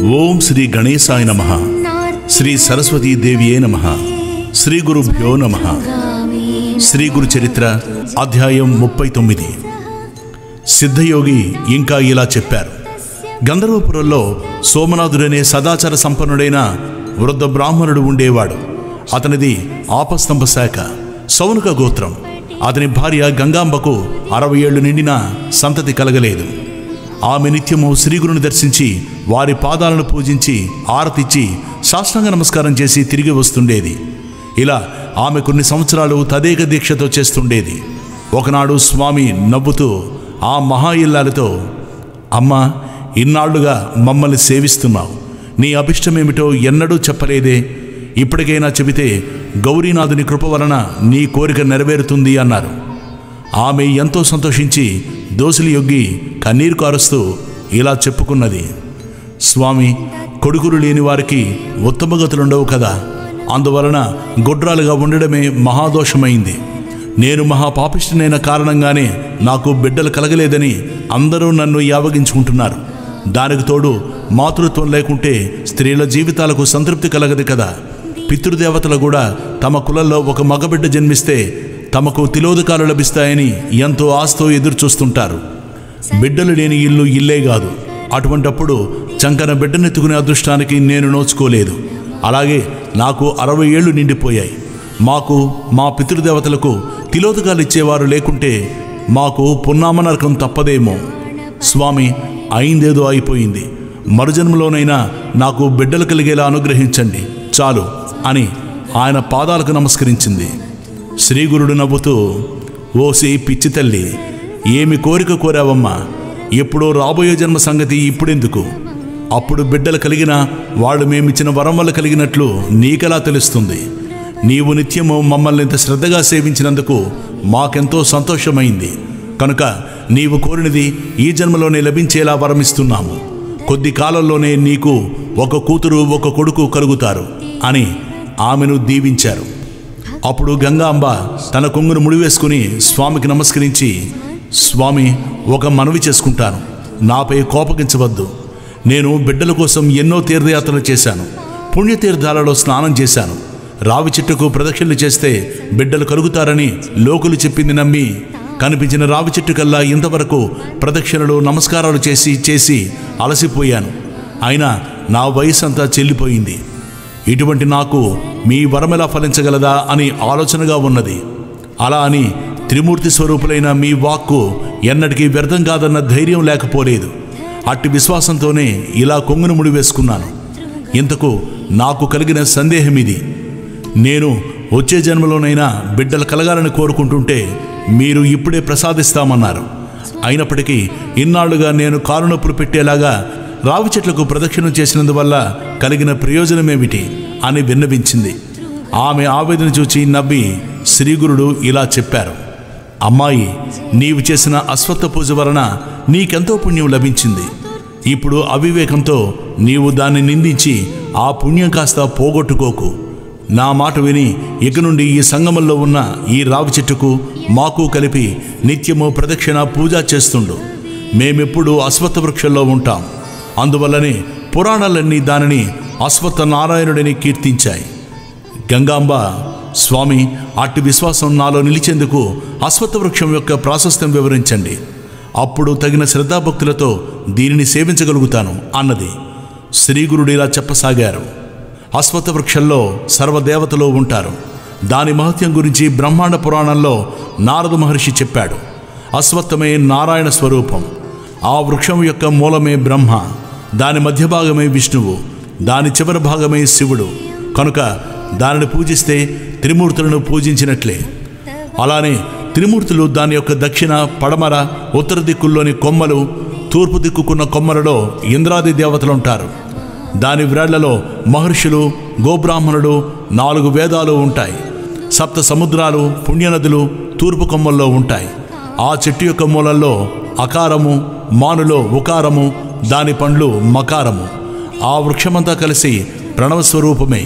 ఓం శ్రీ గణేశాయ నమ శ్రీ సరస్వతీ దేవియే నమ శ్రీ గురుభ్యో నమ శ్రీ గురు చరిత్ర అధ్యాయం ముప్పై తొమ్మిది సిద్ధయోగి ఇంకా ఇలా చెప్పారు గంధర్వపురంలో సోమనాథుడనే సదాచార సంపన్నుడైన వృద్ధ బ్రాహ్మణుడు ఉండేవాడు అతనిది ఆపస్తంభ శాఖ సౌనక గోత్రం అతని భార్య గంగాంబకు అరవై ఏళ్లు నిండిన సంతతి కలగలేదు ఆమె నిత్యము శ్రీగురుని దర్శించి వారి పాదాలను పూజించి ఆరతిచ్చి సాష్టాంగ నమస్కారం చేసి తిరిగి వస్తుండేది ఇలా ఆమె కొన్ని సంవత్సరాలు తదేక దీక్షతో చేస్తుండేది ఒకనాడు స్వామి నవ్వుతూ ఆ మహా ఇల్లాలతో అమ్మా ఇన్నాళ్లుగా మమ్మల్ని సేవిస్తున్నావు నీ అభిష్టమేమిటో ఎన్నడూ చెప్పలేదే ఇప్పటికైనా చెబితే గౌరీనాథుని కృప వలన నీ కోరిక నెరవేరుతుంది అన్నారు ఆమె ఎంతో సంతోషించి దోసిలి యొగ్గి కన్నీరు కారుస్తూ ఇలా చెప్పుకున్నది స్వామి కొడుకులు లేని వారికి ఉత్తమగతులుండవు కదా అందువలన గొడ్రాలుగా ఉండడమే మహాదోషమైంది నేను మహాపాపిష్టినైన కారణంగానే నాకు బిడ్డలు కలగలేదని అందరూ నన్ను యావగించుకుంటున్నారు దానికి తోడు మాతృత్వం లేకుంటే స్త్రీల జీవితాలకు సంతృప్తి కలగదు కదా పితృదేవతలు కూడా తమ కులంలో ఒక మగబిడ్డ జన్మిస్తే తమకు తిలోదకాలు లభిస్తాయని ఎంతో ఆస్తో ఎదురుచూస్తుంటారు బిడ్డలు లేని ఇల్లు ఇల్లే కాదు అటువంటప్పుడు చంకన బిడ్డనెత్తుకునే అదృష్టానికి నేను నోచుకోలేదు అలాగే నాకు అరవై ఏళ్ళు నిండిపోయాయి మాకు మా పితృదేవతలకు తిలోదకాలు ఇచ్చేవారు లేకుంటే మాకు పున్నామ నరకం తప్పదేమో స్వామి అయిందేదో అయిపోయింది మరుజన్మలోనైనా నాకు బిడ్డలు కలిగేలా అనుగ్రహించండి చాలు అని ఆయన పాదాలకు నమస్కరించింది శ్రీగురుడు నవ్వుతూ ఓసి పిచ్చి తల్లి ఏమి కోరిక కోరావమ్మా ఎప్పుడో రాబోయే జన్మ సంగతి ఇప్పుడెందుకు అప్పుడు బిడ్డలు కలిగినా వాళ్ళు మేమిచ్చిన వరం వల్ల కలిగినట్లు నీకెలా తెలుస్తుంది నీవు నిత్యము మమ్మల్ని ఇంత శ్రద్ధగా సేవించినందుకు మాకెంతో సంతోషమైంది కనుక నీవు కోరినది ఈ జన్మలోనే లభించేలా వరమిస్తున్నాము కొద్ది కాలంలోనే నీకు ఒక కూతురు ఒక కొడుకు కలుగుతారు అని ఆమెను దీవించారు అప్పుడు గంగాంబ తన కొంగును ముడివేసుకుని స్వామికి నమస్కరించి స్వామి ఒక మనవి చేసుకుంటాను నాపై కోపగించవద్దు నేను బిడ్డల కోసం ఎన్నో తీర్థయాత్రలు చేశాను పుణ్యతీర్థాలలో స్నానం చేశాను రావి చెట్టుకు ప్రదక్షిణలు చేస్తే బిడ్డలు కలుగుతారని లోకులు చెప్పింది నమ్మి కనిపించిన రావి చెట్టు కల్లా ఇంతవరకు ప్రదక్షిణలు నమస్కారాలు చేసి చేసి అలసిపోయాను అయినా నా వయసు అంతా చెల్లిపోయింది ఇటువంటి నాకు మీ వరమెలా ఫలించగలదా అని ఆలోచనగా ఉన్నది అలా అని త్రిమూర్తి స్వరూపులైన మీ వాక్కు ఎన్నటికీ వ్యర్థం కాదన్న ధైర్యం లేకపోలేదు అట్టి విశ్వాసంతోనే ఇలా కొంగును ముడి వేసుకున్నాను ఇంతకు నాకు కలిగిన సందేహం ఇది నేను వచ్చే జన్మలోనైనా బిడ్డలు కలగాలని కోరుకుంటుంటే మీరు ఇప్పుడే ప్రసాదిస్తామన్నారు అయినప్పటికీ ఇన్నాళ్లుగా నేను కాలు నొప్పులు పెట్టేలాగా రావి చెట్లకు ప్రదక్షిణం చేసినందువల్ల కలిగిన ప్రయోజనమేమిటి అని విన్నవించింది ఆమె ఆవేదన చూచి నవ్వి శ్రీగురుడు ఇలా చెప్పారు అమ్మాయి నీవు చేసిన అశ్వత్థ పూజ వలన నీకెంతో పుణ్యం లభించింది ఇప్పుడు అవివేకంతో నీవు దాన్ని నిందించి ఆ పుణ్యం కాస్త పోగొట్టుకోకు నా మాట విని ఇక నుండి ఈ సంగమంలో ఉన్న ఈ రావి చెట్టుకు మాకు కలిపి నిత్యము ప్రదక్షిణ పూజ చేస్తుండు మేమెప్పుడు అశ్వత్థ వృక్షంలో ఉంటాం అందువల్లనే పురాణాలన్నీ దానిని అశ్వత్థ నారాయణుడిని కీర్తించాయి గంగాంబ స్వామి అట్టి విశ్వాసం నాలో నిలిచేందుకు అశ్వత్థ వృక్షం యొక్క ప్రాశస్త్యం వివరించండి అప్పుడు తగిన శ్రద్ధాభక్తులతో దీనిని సేవించగలుగుతాను అన్నది శ్రీగురుడు ఇలా చెప్పసాగారు అశ్వత్థ వృక్షంలో సర్వదేవతలు ఉంటారు దాని మహత్యం గురించి బ్రహ్మాండ పురాణంలో నారద మహర్షి చెప్పాడు అశ్వత్థమే నారాయణ స్వరూపం ఆ వృక్షం యొక్క మూలమే బ్రహ్మ దాని మధ్య భాగమే విష్ణువు దాని చివరి భాగమే శివుడు కనుక దానిని పూజిస్తే త్రిమూర్తులను పూజించినట్లే అలానే త్రిమూర్తులు దాని యొక్క దక్షిణ పడమర ఉత్తర దిక్కుల్లోని కొమ్మలు తూర్పు దిక్కుకున్న కొమ్మలలో ఇంద్రాది దేవతలు ఉంటారు దాని వ్రేళ్లలో మహర్షులు గోబ్రాహ్మణుడు నాలుగు వేదాలు ఉంటాయి సప్త సముద్రాలు పుణ్యనదులు తూర్పు కొమ్మల్లో ఉంటాయి ఆ చెట్టు యొక్క మూలల్లో అకారము మానులో ఉకారము దాని పండ్లు మకారము ఆ వృక్షమంతా కలిసి ప్రణవ స్వరూపమే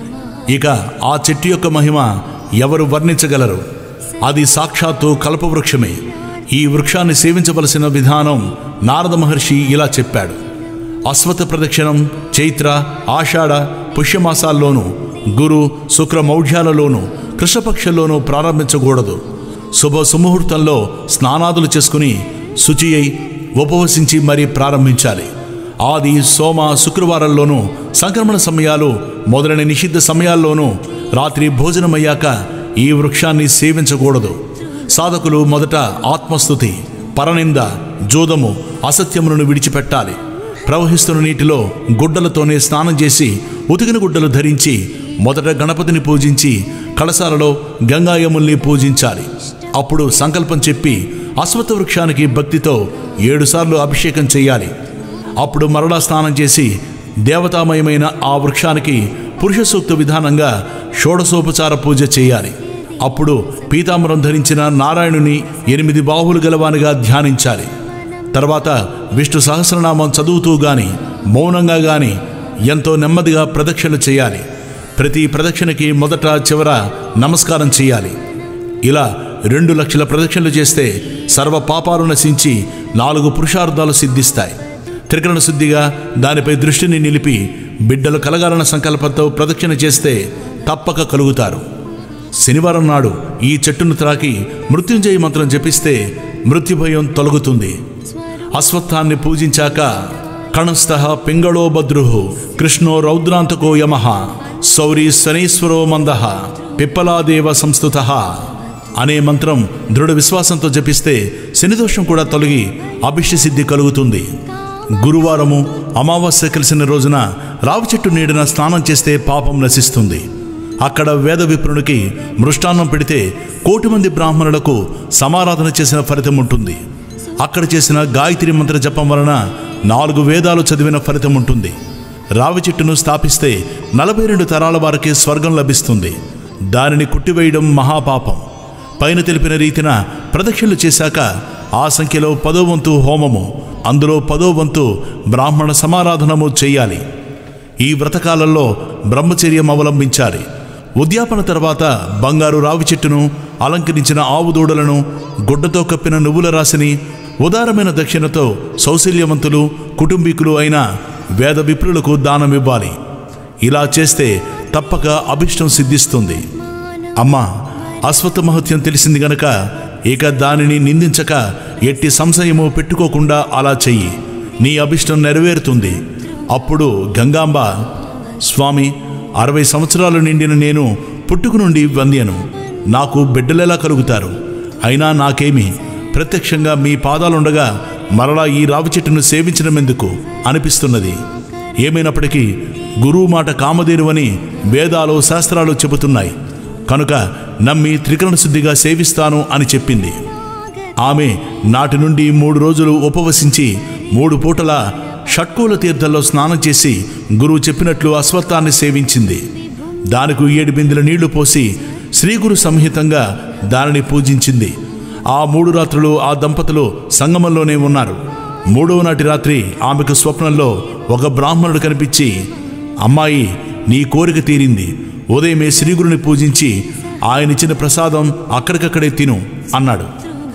ఇక ఆ చెట్టు యొక్క మహిమ ఎవరు వర్ణించగలరు అది సాక్షాత్తు కల్పవృక్షమే ఈ వృక్షాన్ని సేవించవలసిన విధానం నారద మహర్షి ఇలా చెప్పాడు అశ్వత్థ ప్రదక్షిణం చైత్ర ఆషాఢ పుష్యమాసాల్లోనూ గురు శుక్ర మౌఢ్యాలలోనూ కృష్ణపక్షంలోనూ ప్రారంభించకూడదు శుభ సుముహూర్తంలో స్నానాదులు చేసుకుని శుచి అయి ఉపవసించి మరీ ప్రారంభించాలి ఆది సోమ శుక్రవారాల్లోనూ సంక్రమణ సమయాలు మొదలైన నిషిద్ధ సమయాల్లోనూ రాత్రి భోజనమయ్యాక ఈ వృక్షాన్ని సేవించకూడదు సాధకులు మొదట ఆత్మస్థుతి పరనింద జోదము అసత్యములను విడిచిపెట్టాలి ప్రవహిస్తున్న నీటిలో గుడ్డలతోనే స్నానం చేసి ఉతికిన గుడ్డలు ధరించి మొదట గణపతిని పూజించి కళసాలలో గంగాయముల్ని పూజించాలి అప్పుడు సంకల్పం చెప్పి అశ్వత్థ వృక్షానికి భక్తితో ఏడుసార్లు అభిషేకం చేయాలి అప్పుడు మరలా స్నానం చేసి దేవతామయమైన ఆ వృక్షానికి పురుష సూక్త విధానంగా షోడసోపచార పూజ చేయాలి అప్పుడు పీతాంబరం ధరించిన నారాయణుని ఎనిమిది బాహువులు గలవానిగా ధ్యానించాలి తర్వాత విష్ణు సహస్రనామం చదువుతూ గాని మౌనంగా గాని ఎంతో నెమ్మదిగా ప్రదక్షిణలు చేయాలి ప్రతి ప్రదక్షిణకి మొదట చివర నమస్కారం చేయాలి ఇలా రెండు లక్షల ప్రదక్షిణలు చేస్తే సర్వ పాపాలు నశించి నాలుగు పురుషార్థాలు సిద్ధిస్తాయి త్రికరణ శుద్ధిగా దానిపై దృష్టిని నిలిపి బిడ్డలు కలగాలన్న సంకల్పంతో ప్రదక్షిణ చేస్తే తప్పక కలుగుతారు శనివారం నాడు ఈ చెట్టును త్రాకి మృత్యుంజయ మంత్రం జపిస్తే మృత్యుభయం తొలగుతుంది అశ్వత్థాన్ని పూజించాక కణస్థ పింగళో భద్రు కృష్ణో రౌద్రాంతకో యమ సౌరీ శనీశ్వరో మంద పిప్పలాదేవ సంస్థుత అనే మంత్రం దృఢ విశ్వాసంతో జపిస్తే శనిదోషం కూడా తొలగి అభిష్ట సిద్ధి కలుగుతుంది గురువారము అమావాస్య కలిసిన రోజున రావి చెట్టు నీడన స్నానం చేస్తే పాపం నశిస్తుంది అక్కడ వేద విప్రునికి మృష్టాన్నం పెడితే కోటి మంది బ్రాహ్మణులకు సమారాధన చేసిన ఫలితం ఉంటుంది అక్కడ చేసిన గాయత్రి మంత్ర జపం వలన నాలుగు వేదాలు చదివిన ఫలితం ఉంటుంది రావి చెట్టును స్థాపిస్తే నలభై రెండు తరాల వారికి స్వర్గం లభిస్తుంది దానిని కుట్టివేయడం మహాపాపం పైన తెలిపిన రీతిన ప్రదక్షిణలు చేశాక ఆ సంఖ్యలో పదో వంతు హోమము అందులో పదో వంతు బ్రాహ్మణ సమారాధనము చేయాలి ఈ వ్రతకాలంలో బ్రహ్మచర్యం అవలంబించాలి ఉద్యాపన తర్వాత బంగారు రావి చెట్టును అలంకరించిన ఆవు దూడలను గుడ్డతో కప్పిన నువ్వుల రాశిని ఉదారమైన దక్షిణతో సౌశల్యవంతులు కుటుంబీకులు అయిన వేద విప్రులకు దానమివ్వాలి ఇలా చేస్తే తప్పక అభిష్టం సిద్ధిస్తుంది అమ్మా అశ్వత్థ మహత్యం తెలిసింది గనక ఇక దానిని నిందించక ఎట్టి సంశయము పెట్టుకోకుండా అలా చెయ్యి నీ అభిష్టం నెరవేరుతుంది అప్పుడు గంగాంబ స్వామి అరవై సంవత్సరాలు నిండిన నేను పుట్టుకు నుండి వంద్యను నాకు బిడ్డలెలా కలుగుతారు అయినా నాకేమి ప్రత్యక్షంగా మీ పాదాలుండగా మరలా ఈ రావి చెట్టును సేవించడం ఎందుకు అనిపిస్తున్నది ఏమైనప్పటికీ గురువు మాట కామధేనువని వేదాలు శాస్త్రాలు చెబుతున్నాయి కనుక నమ్మి త్రికరణ శుద్ధిగా సేవిస్తాను అని చెప్పింది ఆమె నాటి నుండి మూడు రోజులు ఉపవసించి మూడు పూటల షట్కూల తీర్థంలో స్నానం చేసి గురువు చెప్పినట్లు అశ్వత్థాన్ని సేవించింది దానికి ఏడు బిందెల నీళ్లు పోసి శ్రీగురు సంహితంగా దానిని పూజించింది ఆ మూడు రాత్రులు ఆ దంపతులు సంగమంలోనే ఉన్నారు మూడవ నాటి రాత్రి ఆమెకు స్వప్నంలో ఒక బ్రాహ్మణుడు కనిపించి అమ్మాయి నీ కోరిక తీరింది ఉదయమే శ్రీగురుని పూజించి ఆయన ఇచ్చిన ప్రసాదం అక్కడికక్కడే తిను అన్నాడు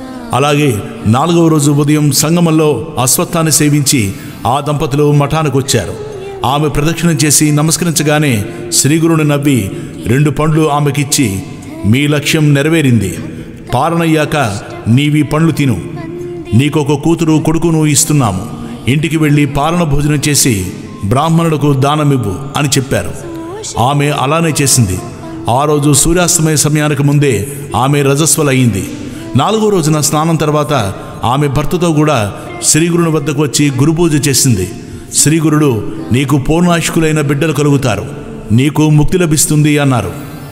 అలాగే నాలుగవ రోజు ఉదయం సంగమంలో అశ్వత్థాన్ని సేవించి ఆ దంపతులు మఠానికి వచ్చారు ఆమె ప్రదక్షిణం చేసి నమస్కరించగానే శ్రీగురుని నవ్వి రెండు పండ్లు ఆమెకిచ్చి మీ లక్ష్యం నెరవేరింది పాలనయ్యాక నీవి పండ్లు తిను నీకొక కూతురు కొడుకును ఇస్తున్నాము ఇంటికి వెళ్ళి పాలన భోజనం చేసి బ్రాహ్మణులకు దానమివ్వు అని చెప్పారు ఆమె అలానే చేసింది ఆ రోజు సూర్యాస్తమయ సమయానికి ముందే ఆమె రజస్వలయ్యింది నాలుగో రోజున స్నానం తర్వాత ఆమె భర్తతో కూడా శ్రీగురుని వద్దకు వచ్చి గురుపూజ చేసింది శ్రీగురుడు నీకు పూర్ణాశుకులైన బిడ్డలు కలుగుతారు నీకు ముక్తి లభిస్తుంది అన్నారు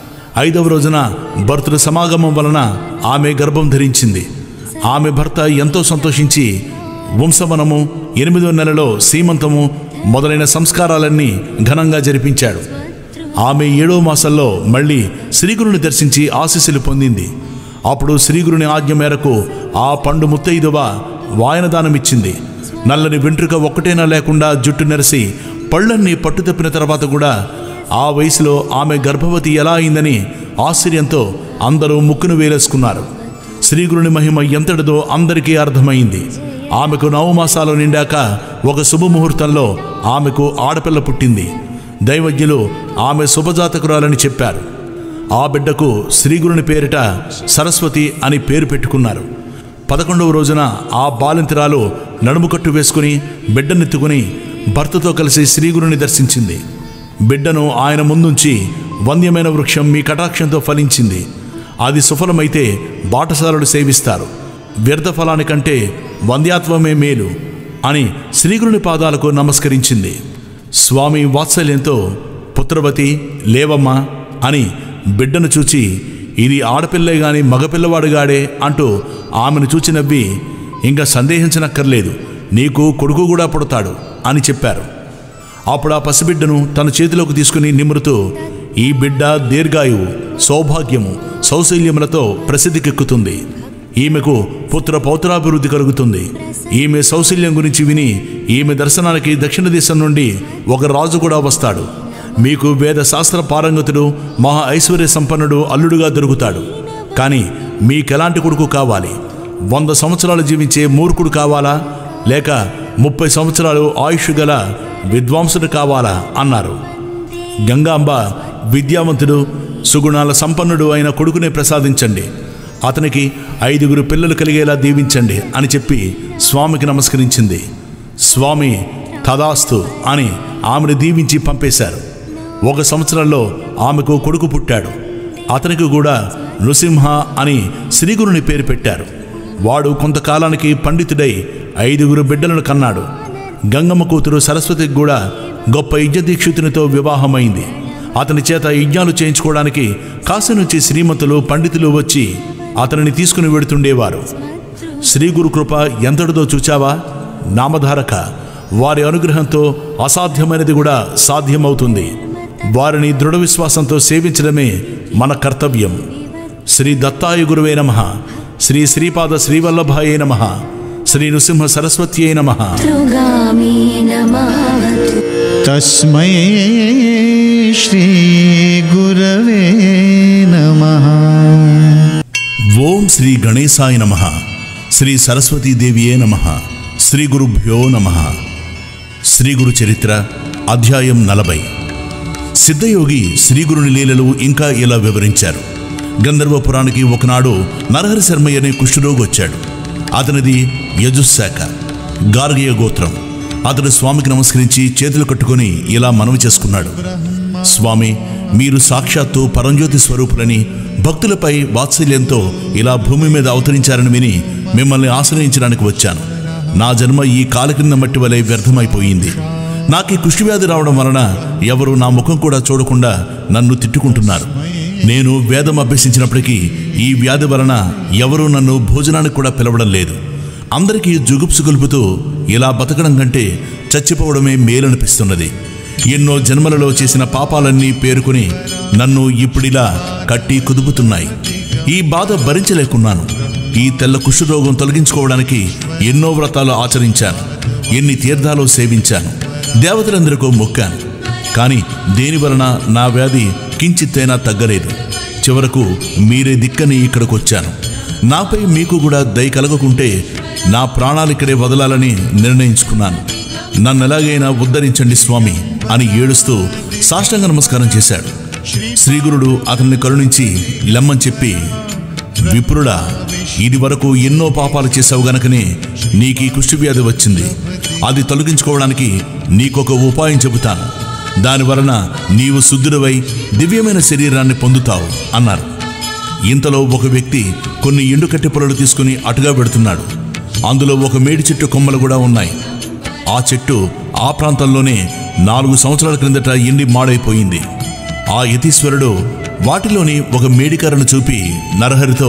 ఐదవ రోజున భర్తల సమాగమం వలన ఆమె గర్భం ధరించింది ఆమె భర్త ఎంతో సంతోషించి వంశవనము ఎనిమిదో నెలలో సీమంతము మొదలైన సంస్కారాలన్నీ ఘనంగా జరిపించాడు ఆమె ఏడో మాసంలో మళ్ళీ శ్రీగురుని దర్శించి ఆశీస్సులు పొందింది అప్పుడు శ్రీగురుని ఆజ్ఞ మేరకు ఆ పండు ముత్తైదువ వాయనదానమిచ్చింది నల్లని వెంట్రుక ఒక్కటైనా లేకుండా జుట్టు నెరసి పళ్ళన్నీ పట్టుతప్పిన తర్వాత కూడా ఆ వయసులో ఆమె గర్భవతి ఎలా అయిందని ఆశ్చర్యంతో అందరూ ముక్కును వేలేసుకున్నారు శ్రీగురుని మహిమ ఎంతటిదో అందరికీ అర్థమైంది ఆమెకు నవమాసాలు నిండాక ఒక శుభముహూర్తంలో ఆమెకు ఆడపిల్ల పుట్టింది దైవజ్ఞులు ఆమె శుభజాతకురాలని చెప్పారు ఆ బిడ్డకు శ్రీగురుని పేరిట సరస్వతి అని పేరు పెట్టుకున్నారు పదకొండవ రోజున ఆ బాలింతరాలు నడుము కట్టు వేసుకుని బిడ్డనెత్తుకుని భర్తతో కలిసి శ్రీగురుని దర్శించింది బిడ్డను ఆయన ముందుంచి వంద్యమైన వృక్షం మీ కటాక్షంతో ఫలించింది అది సుఫలమైతే బాటసారులు సేవిస్తారు వ్యర్థ ఫలానికంటే వంద్యాత్వమే మేలు అని శ్రీగురుని పాదాలకు నమస్కరించింది స్వామి వాత్సల్యంతో పుత్రవతి లేవమ్మ అని బిడ్డను చూచి ఇది ఆడపిల్లే గాని మగపిల్లవాడుగాడే అంటూ ఆమెను చూచి నవ్వి ఇంకా సందేహించనక్కర్లేదు నీకు కొడుకు కూడా పుడతాడు అని చెప్పారు అప్పుడు ఆ పసిబిడ్డను తన చేతిలోకి తీసుకుని నిమురుతూ ఈ బిడ్డ దీర్ఘాయువు సౌభాగ్యము సౌశల్యములతో ప్రసిద్ధికెక్కుతుంది ఈమెకు పుత్ర పౌత్రాభివృద్ధి కలుగుతుంది ఈమె సౌశల్యం గురించి విని ఈమె దర్శనానికి దక్షిణ దేశం నుండి ఒక రాజు కూడా వస్తాడు మీకు వేద శాస్త్ర పారంగతుడు మహా ఐశ్వర్య సంపన్నుడు అల్లుడుగా దొరుకుతాడు కానీ మీకెలాంటి కొడుకు కావాలి వంద సంవత్సరాలు జీవించే మూర్ఖుడు కావాలా లేక ముప్పై సంవత్సరాలు ఆయుష్ గల విద్వాంసుడు కావాలా అన్నారు గంగాంబ విద్యావంతుడు సుగుణాల సంపన్నుడు అయిన కొడుకునే ప్రసాదించండి అతనికి ఐదుగురు పిల్లలు కలిగేలా దీవించండి అని చెప్పి స్వామికి నమస్కరించింది స్వామి తదాస్తు అని ఆమెను దీవించి పంపేశారు ఒక సంవత్సరంలో ఆమెకు కొడుకు పుట్టాడు అతనికి కూడా నృసింహ అని శ్రీగురుని పేరు పెట్టారు వాడు కొంతకాలానికి పండితుడై ఐదుగురు బిడ్డలను కన్నాడు గంగమ్మ కూతురు సరస్వతికి కూడా గొప్ప యజ్ఞదీక్షితునితో వివాహమైంది అతని చేత యజ్ఞాలు చేయించుకోవడానికి కాశీ నుంచి శ్రీమంతులు పండితులు వచ్చి అతనిని తీసుకుని వెడుతుండేవారు శ్రీ గురు కృప ఎంతటిదో చూచావా నామధారక వారి అనుగ్రహంతో అసాధ్యమైనది కూడా సాధ్యమవుతుంది వారిని దృఢ విశ్వాసంతో సేవించడమే మన కర్తవ్యం శ్రీ దత్తాయ గురువే నమ శ్రీ శ్రీపాద శ్రీవల్లభాయే నమ శ్రీ నృసింహ సరస్వత్యై నమ ృగామి నమావతు तस्मै श्रीगुरवे नमः ఓం శ్రీ గణేశాయ నమ శ్రీ సరస్వతీదేవియే నమ శ్రీ గురుభ్యో నమ శ్రీ గురు చరిత్ర అధ్యాయం నలభై సిద్ధయోగి శ్రీగురుని లీలలు ఇంకా ఇలా వివరించారు గంధర్వపురానికి ఒకనాడు నరహరి శర్మయ్య అనే కుష్ఠరోగి వచ్చాడు అతనిది యజుశాఖ గార్గీయ గోత్రం అతడు స్వామికి నమస్కరించి చేతులు కట్టుకొని ఇలా మనవి చేసుకున్నాడు స్వామి మీరు సాక్షాత్తు పరంజ్యోతి స్వరూపులని భక్తులపై వాత్సల్యంతో ఇలా భూమి మీద అవతరించారని విని మిమ్మల్ని ఆశ్రయించడానికి వచ్చాను నా జన్మ ఈ కాలి కింద మట్టి వలె వ్యర్థమైపోయింది నాకు ఈ కుష్టివ్యాధి రావడం వలన ఎవరు నా ముఖం కూడా చూడకుండా నన్ను తిట్టుకుంటున్నారు నేను వేదం అభ్యసించినప్పటికీ ఈ వ్యాధి వలన ఎవరూ నన్ను భోజనానికి కూడా పిలవడం లేదు అందరికీ జుగుప్సు గొలుపుతూ ఇలా బతకడం కంటే చచ్చిపోవడమే మేలనిపిస్తున్నది ఎన్నో జన్మలలో చేసిన పాపాలన్నీ పేరుకుని నన్ను ఇప్పుడిలా కట్టి కుదుపుతున్నాయి ఈ బాధ భరించలేకున్నాను ఈ తెల్ల కుష్ఠరోగం తొలగించుకోవడానికి ఎన్నో వ్రతాలు ఆచరించాను ఎన్ని తీర్థాలు సేవించాను దేవతలందరికీ మొక్కాను కానీ దేని వలన నా వ్యాధి కించిత్తైనా తగ్గలేదు చివరకు మీరే దిక్కని ఇక్కడికి వచ్చాను నాపై మీకు కూడా దయ కలగకుంటే నా ప్రాణాలు ఇక్కడే వదలాలని నిర్ణయించుకున్నాను నన్ను ఎలాగైనా ఉద్ధరించండి స్వామి అని ఏడుస్తూ సాష్టాంగ నమస్కారం చేశాడు శ్రీగురుడు అతన్ని కరుణించి లెమ్మని చెప్పి విప్రుడా ఇది వరకు ఎన్నో పాపాలు చేశావు గనకనే నీకు ఈ కుష్ఠవ్యాధి వచ్చింది అది తొలగించుకోవడానికి నీకొక ఉపాయం చెబుతాను దాని వలన నీవు శుద్ధుడవై దివ్యమైన శరీరాన్ని పొందుతావు అన్నారు ఇంతలో ఒక వ్యక్తి కొన్ని ఎండుకట్టె పొలలు తీసుకుని అటుగా పెడుతున్నాడు అందులో ఒక మేడి చెట్టు కొమ్మలు కూడా ఉన్నాయి ఆ చెట్టు ఆ ప్రాంతంలోనే నాలుగు సంవత్సరాల క్రిందట ఎండి మాడైపోయింది ఆ యతీశ్వరుడు వాటిలోని ఒక మేడికర్రను చూపి నరహరితో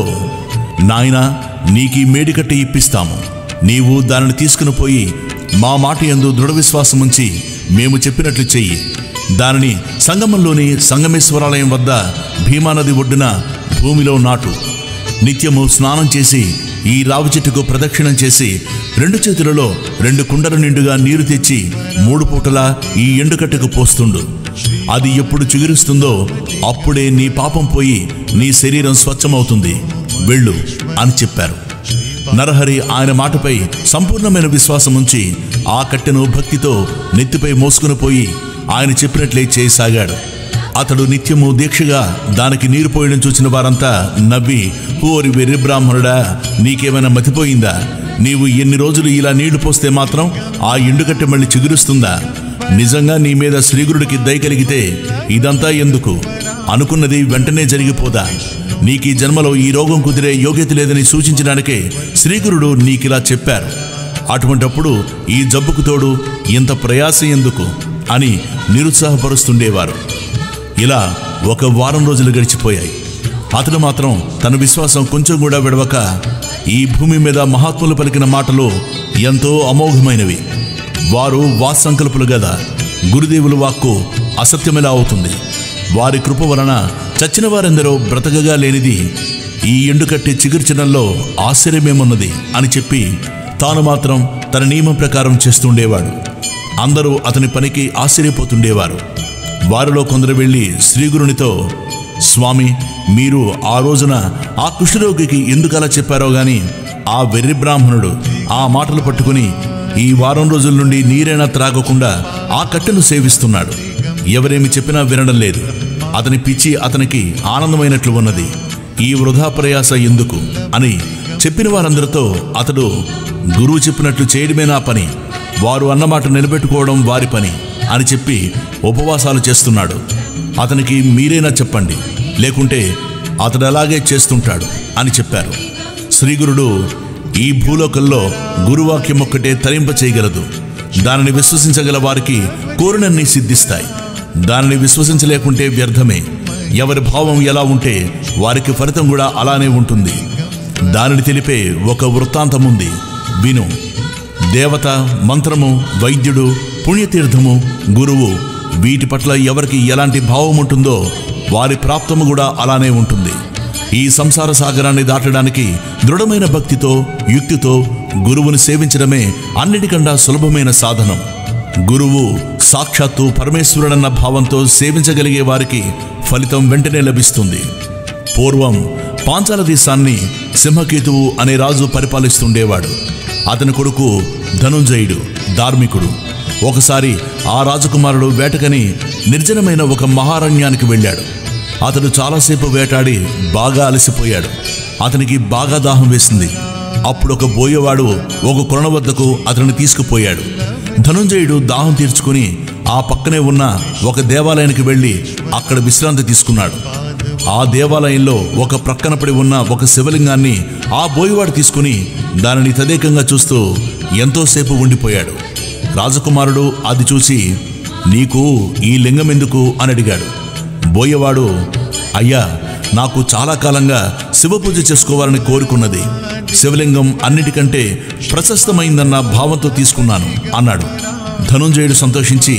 నాయనా నీకీ మేడికట్టె ఇప్పిస్తాము నీవు దానిని తీసుకుని పోయి మా మాట యందు దృఢ విశ్వాసం ఉంచి మేము చెప్పినట్లు చెయ్యి దానిని సంగమంలోని సంగమేశ్వరాలయం వద్ద భీమానది ఒడ్డున భూమిలో నాటు నిత్యము స్నానం చేసి ఈ రావి చెట్టుకు ప్రదక్షిణం చేసి రెండు చేతులలో రెండు కుండల నిండుగా నీరు తెచ్చి మూడు పూటలా ఈ ఎండుకట్టెకు పోస్తుండు అది ఎప్పుడు చిగురిస్తుందో అప్పుడే నీ పాపం పోయి నీ శరీరం స్వచ్ఛమవుతుంది వెళ్ళు అని చెప్పారు నరహరి ఆయన మాటపై సంపూర్ణమైన విశ్వాసం ఉంచి ఆ కట్టెను భక్తితో నెత్తిపై మోసుకుని పోయి ఆయన చెప్పినట్లే చేయసాగాడు అతడు నిత్యము దీక్షగా దానికి నీరు పోయడం చూసిన వారంతా నవ్వి ఓరి వెర్రి బ్రాహ్మణుడా నీకేమైనా మతిపోయిందా నీవు ఎన్ని రోజులు ఇలా నీళ్లు పోస్తే మాత్రం ఆ ఎండుకట్టె మళ్ళీ చిగురుస్తుందా నిజంగా నీ మీద శ్రీగురుడికి దయ కలిగితే ఇదంతా ఎందుకు అనుకున్నది వెంటనే జరిగిపోదా నీకు ఈ జన్మలో ఈ రోగం కుదిరే యోగ్యత లేదని సూచించడానికే శ్రీగురుడు నీకిలా చెప్పారు అటువంటప్పుడు ఈ జబ్బుకు తోడు ఇంత ప్రయాస ఎందుకు అని నిరుత్సాహపరుస్తుండేవారు ఇలా ఒక వారం రోజులు గడిచిపోయాయి అతడు మాత్రం తన విశ్వాసం కొంచెం కూడా విడవక ఈ భూమి మీద మహాత్ములు పలికిన మాటలు ఎంతో అమోఘమైనవి వారు వాత్సంకల్పులు గదా గురుదేవుల వాక్కు అసత్యమెలా అవుతుంది వారి కృప వలన చచ్చిన వారెందరో బ్రతకగా లేనిది ఈ ఎండుకట్టి చిగుర్చడంలో ఆశ్చర్యమేమున్నది అని చెప్పి తాను మాత్రం తన నియమం ప్రకారం చేస్తుండేవాడు అందరూ అతని పనికి ఆశ్చర్యపోతుండేవారు వారిలో కొందరు వెళ్ళి శ్రీగురునితో స్వామి మీరు ఆ రోజున ఆ కుష్ఠరోగికి ఎందుకు అలా చెప్పారో గాని ఆ వెర్రి బ్రాహ్మణుడు ఆ మాటలు పట్టుకుని ఈ వారం రోజుల నుండి నీరైనా త్రాగకుండా ఆ కట్టెను సేవిస్తున్నాడు ఎవరేమి చెప్పినా వినడం లేదు అతని పిచ్చి అతనికి ఆనందమైనట్లు ఉన్నది ఈ వృధా ప్రయాస ఎందుకు అని చెప్పిన వారందరితో అతడు గురువు చెప్పినట్లు చేయడమే నా పని వారు అన్నమాట నిలబెట్టుకోవడం వారి పని అని చెప్పి ఉపవాసాలు చేస్తున్నాడు అతనికి మీరైనా చెప్పండి లేకుంటే అతడు అలాగే చేస్తుంటాడు అని చెప్పారు శ్రీగురుడు ఈ భూలోకంలో గురువాక్యం ఒక్కటే తరింప చేయగలదు దానిని విశ్వసించగల వారికి కోరినన్ని సిద్ధిస్తాయి దానిని విశ్వసించలేకుంటే వ్యర్థమే ఎవరి భావం ఎలా ఉంటే వారికి ఫలితం కూడా అలానే ఉంటుంది దానిని తెలిపే ఒక వృత్తాంతం ఉంది విను దేవత మంత్రము వైద్యుడు పుణ్యతీర్థము గురువు వీటి పట్ల ఎవరికి ఎలాంటి భావం ఉంటుందో వారి ప్రాప్తము కూడా అలానే ఉంటుంది ఈ సంసార సాగరాన్ని దాటడానికి దృఢమైన భక్తితో యుక్తితో గురువుని సేవించడమే అన్నిటికన్నా సులభమైన సాధనం గురువు సాక్షాత్తు పరమేశ్వరుడన్న భావంతో సేవించగలిగే వారికి ఫలితం వెంటనే లభిస్తుంది పూర్వం పాంచాల దేశాన్ని సింహకేతువు అనే రాజు పరిపాలిస్తుండేవాడు అతని కొడుకు ధనుంజయుడు ధార్మికుడు ఒకసారి ఆ రాజకుమారుడు వేటకని నిర్జనమైన ఒక మహారణ్యానికి వెళ్ళాడు అతడు చాలాసేపు వేటాడి బాగా అలసిపోయాడు అతనికి బాగా దాహం వేసింది అప్పుడు ఒక బోయవాడు ఒక కొన వద్దకు అతన్ని తీసుకుపోయాడు ధనుంజయుడు దాహం తీర్చుకుని ఆ పక్కనే ఉన్న ఒక దేవాలయానికి వెళ్ళి అక్కడ విశ్రాంతి తీసుకున్నాడు ఆ దేవాలయంలో ఒక ప్రక్కన పడి ఉన్న ఒక శివలింగాన్ని ఆ బోయవాడు తీసుకుని దానిని తదేకంగా చూస్తూ ఎంతోసేపు ఉండిపోయాడు రాజకుమారుడు అది చూసి నీకు ఈ లింగం ఎందుకు అని అడిగాడు బోయవాడు అయ్యా నాకు చాలా కాలంగా శివపూజ చేసుకోవాలని కోరుకున్నది శివలింగం అన్నిటికంటే ప్రశస్తమైందన్న భావంతో తీసుకున్నాను అన్నాడు ధనుంజయుడు సంతోషించి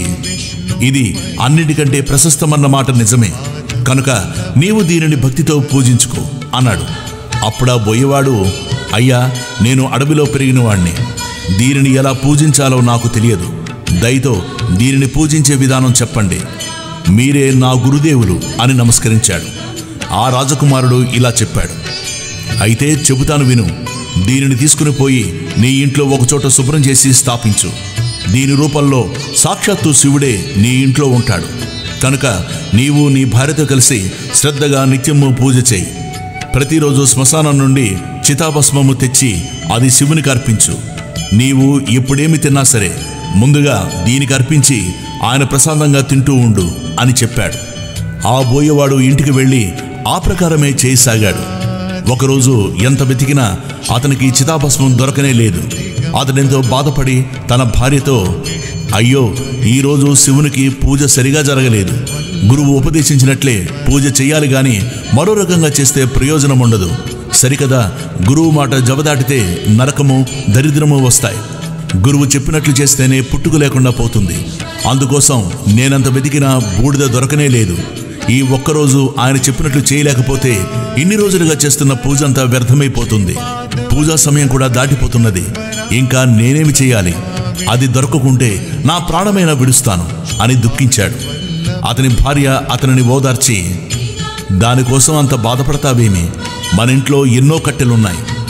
ఇది అన్నిటికంటే ప్రశస్తమన్న మాట నిజమే కనుక నీవు దీనిని భక్తితో పూజించుకో అన్నాడు అప్పుడా బోయేవాడు అయ్యా నేను అడవిలో పెరిగిన వాణ్ణి దీనిని ఎలా పూజించాలో నాకు తెలియదు దయతో దీనిని పూజించే విధానం చెప్పండి మీరే నా గురుదేవులు అని నమస్కరించాడు ఆ రాజకుమారుడు ఇలా చెప్పాడు అయితే చెబుతాను విను దీనిని తీసుకుని పోయి నీ ఇంట్లో ఒకచోట శుభ్రం చేసి స్థాపించు దీని రూపంలో సాక్షాత్తు శివుడే నీ ఇంట్లో ఉంటాడు కనుక నీవు నీ భార్యతో కలిసి శ్రద్ధగా నిత్యము పూజ చేయి ప్రతిరోజు శ్మశానం నుండి చితాభస్మము తెచ్చి అది శివునికి అర్పించు నీవు ఎప్పుడేమి తిన్నా సరే ముందుగా దీనికి అర్పించి ఆయన ప్రసాదంగా తింటూ ఉండు అని చెప్పాడు ఆ బోయేవాడు ఇంటికి వెళ్ళి ఆ ప్రకారమే చేయసాగాడు ఒకరోజు ఎంత వెతికినా అతనికి చితాభస్మం దొరకనే లేదు అతడెంతో బాధపడి తన భార్యతో అయ్యో ఈరోజు శివునికి పూజ సరిగా జరగలేదు గురువు ఉపదేశించినట్లే పూజ చెయ్యాలి గాని మరో రకంగా చేస్తే ప్రయోజనం ఉండదు సరికదా గురువు మాట జవదాటితే నరకము దరిద్రము వస్తాయి గురువు చెప్పినట్లు చేస్తేనే పుట్టుక లేకుండా పోతుంది అందుకోసం నేనంత వెతికినా బూడిద దొరకనే లేదు ఈ ఒక్కరోజు ఆయన చెప్పినట్లు చేయలేకపోతే ఇన్ని రోజులుగా చేస్తున్న పూజ అంతా వ్యర్థమైపోతుంది పూజా సమయం కూడా దాటిపోతున్నది ఇంకా నేనేమి చేయాలి అది దొరకకుంటే నా ప్రాణమైనా విడుస్తాను అని దుఃఖించాడు అతని భార్య అతనిని ఓదార్చి దానికోసం అంత బాధపడతావేమి మన ఇంట్లో ఎన్నో కట్టెలున్నాయి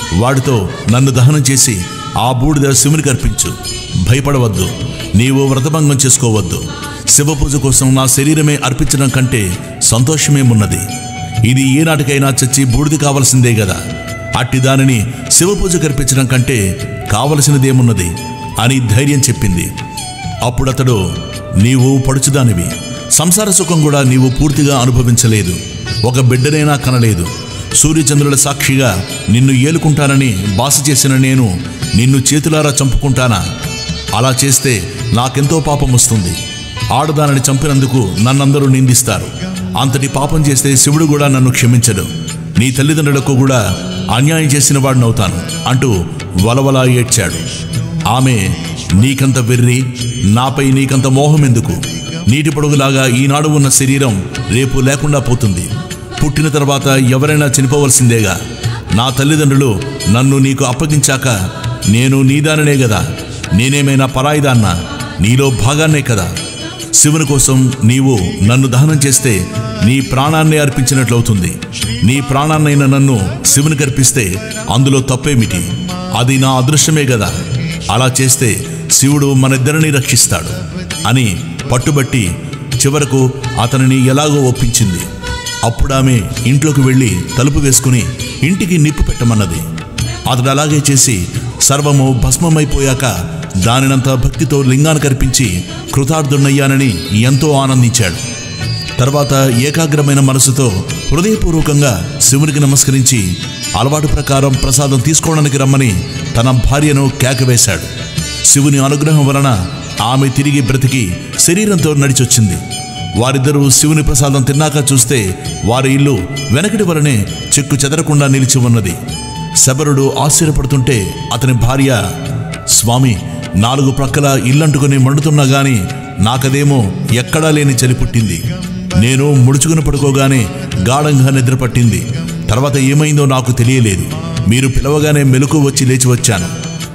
వాడితో నన్ను దహనం చేసి ఆ బూడిద శివునికి అర్పించు భయపడవద్దు నీవు వ్రతభంగం చేసుకోవద్దు శివ పూజ కోసం నా శరీరమే అర్పించడం కంటే సంతోషమేమున్నది ఇది ఏనాటికైనా చచ్చి బూడిద కావలసిందే గదా అట్టి దానిని శివ పూజకు అర్పించడం కంటే కావలసినదేమున్నది అని ధైర్యం చెప్పింది అప్పుడతడు నీవు పడుచుదానివి సంసార సుఖం కూడా నీవు పూర్తిగా అనుభవించలేదు ఒక బిడ్డనైనా కనలేదు సూర్యచంద్రుల సాక్షిగా నిన్ను ఏలుకుంటానని బాస చేసిన నేను నిన్ను చేతులారా చంపుకుంటానా అలా చేస్తే నాకెంతో పాపం వస్తుంది ఆడదానిని చంపినందుకు నన్నందరూ నిందిస్తారు అంతటి పాపం చేస్తే శివుడు కూడా నన్ను క్షమించడు నీ తల్లిదండ్రులకు కూడా అన్యాయం చేసిన వాడినవుతాను అంటూ వలవలా ఏడ్చాడు ఆమె నీకంత వెర్రి నాపై నీకంత మోహం ఎందుకు నీటి పొడుగులాగా ఈనాడు ఉన్న శరీరం రేపు లేకుండా పోతుంది పుట్టిన తర్వాత ఎవరైనా చనిపోవలసిందేగా నా తల్లిదండ్రులు నన్ను నీకు అప్పగించాక నేను నీదాననే గదా నేనేమైనా పరాయిదాన్నా నీలో భాగాన్నే కదా శివుని కోసం నీవు నన్ను దహనం చేస్తే నీ ప్రాణాన్ని అర్పించినట్లవుతుంది నీ ప్రాణాన్నైన నన్ను శివునికి అర్పిస్తే అందులో తప్పేమిటి అది నా అదృష్టమే కదా అలా చేస్తే శివుడు మనిద్దరిని రక్షిస్తాడు అని పట్టుబట్టి చివరకు అతనిని ఎలాగో ఒప్పించింది అప్పుడామె ఇంట్లోకి వెళ్ళి తలుపు వేసుకుని ఇంటికి నిప్పు పెట్టమన్నది అతడు అలాగే చేసి సర్వము భస్మమైపోయాక దానినంత భక్తితో లింగాన్ని కర్పించి కృతార్థున్నయ్యానని ఎంతో ఆనందించాడు తర్వాత ఏకాగ్రమైన మనసుతో హృదయపూర్వకంగా శివునికి నమస్కరించి అలవాటు ప్రకారం ప్రసాదం తీసుకోవడానికి రమ్మని తన భార్యను కేకవేశాడు శివుని అనుగ్రహం వలన ఆమె తిరిగి బ్రతికి శరీరంతో నడిచొచ్చింది వారిద్దరూ శివుని ప్రసాదం తిన్నాక చూస్తే వారి ఇల్లు వెనకటి వలనే చెక్కు చెదరకుండా నిలిచి ఉన్నది శబరుడు ఆశ్చర్యపడుతుంటే అతని భార్య స్వామి నాలుగు ప్రక్కల ఇల్లంటుకుని మండుతున్నా గాని నాకదేమో ఎక్కడా లేని చలి పుట్టింది నేను ముడుచుకుని పడుకోగానే గాఢంగా నిద్ర పట్టింది తర్వాత ఏమైందో నాకు తెలియలేదు మీరు పిలవగానే మెలకు వచ్చి లేచి వచ్చాను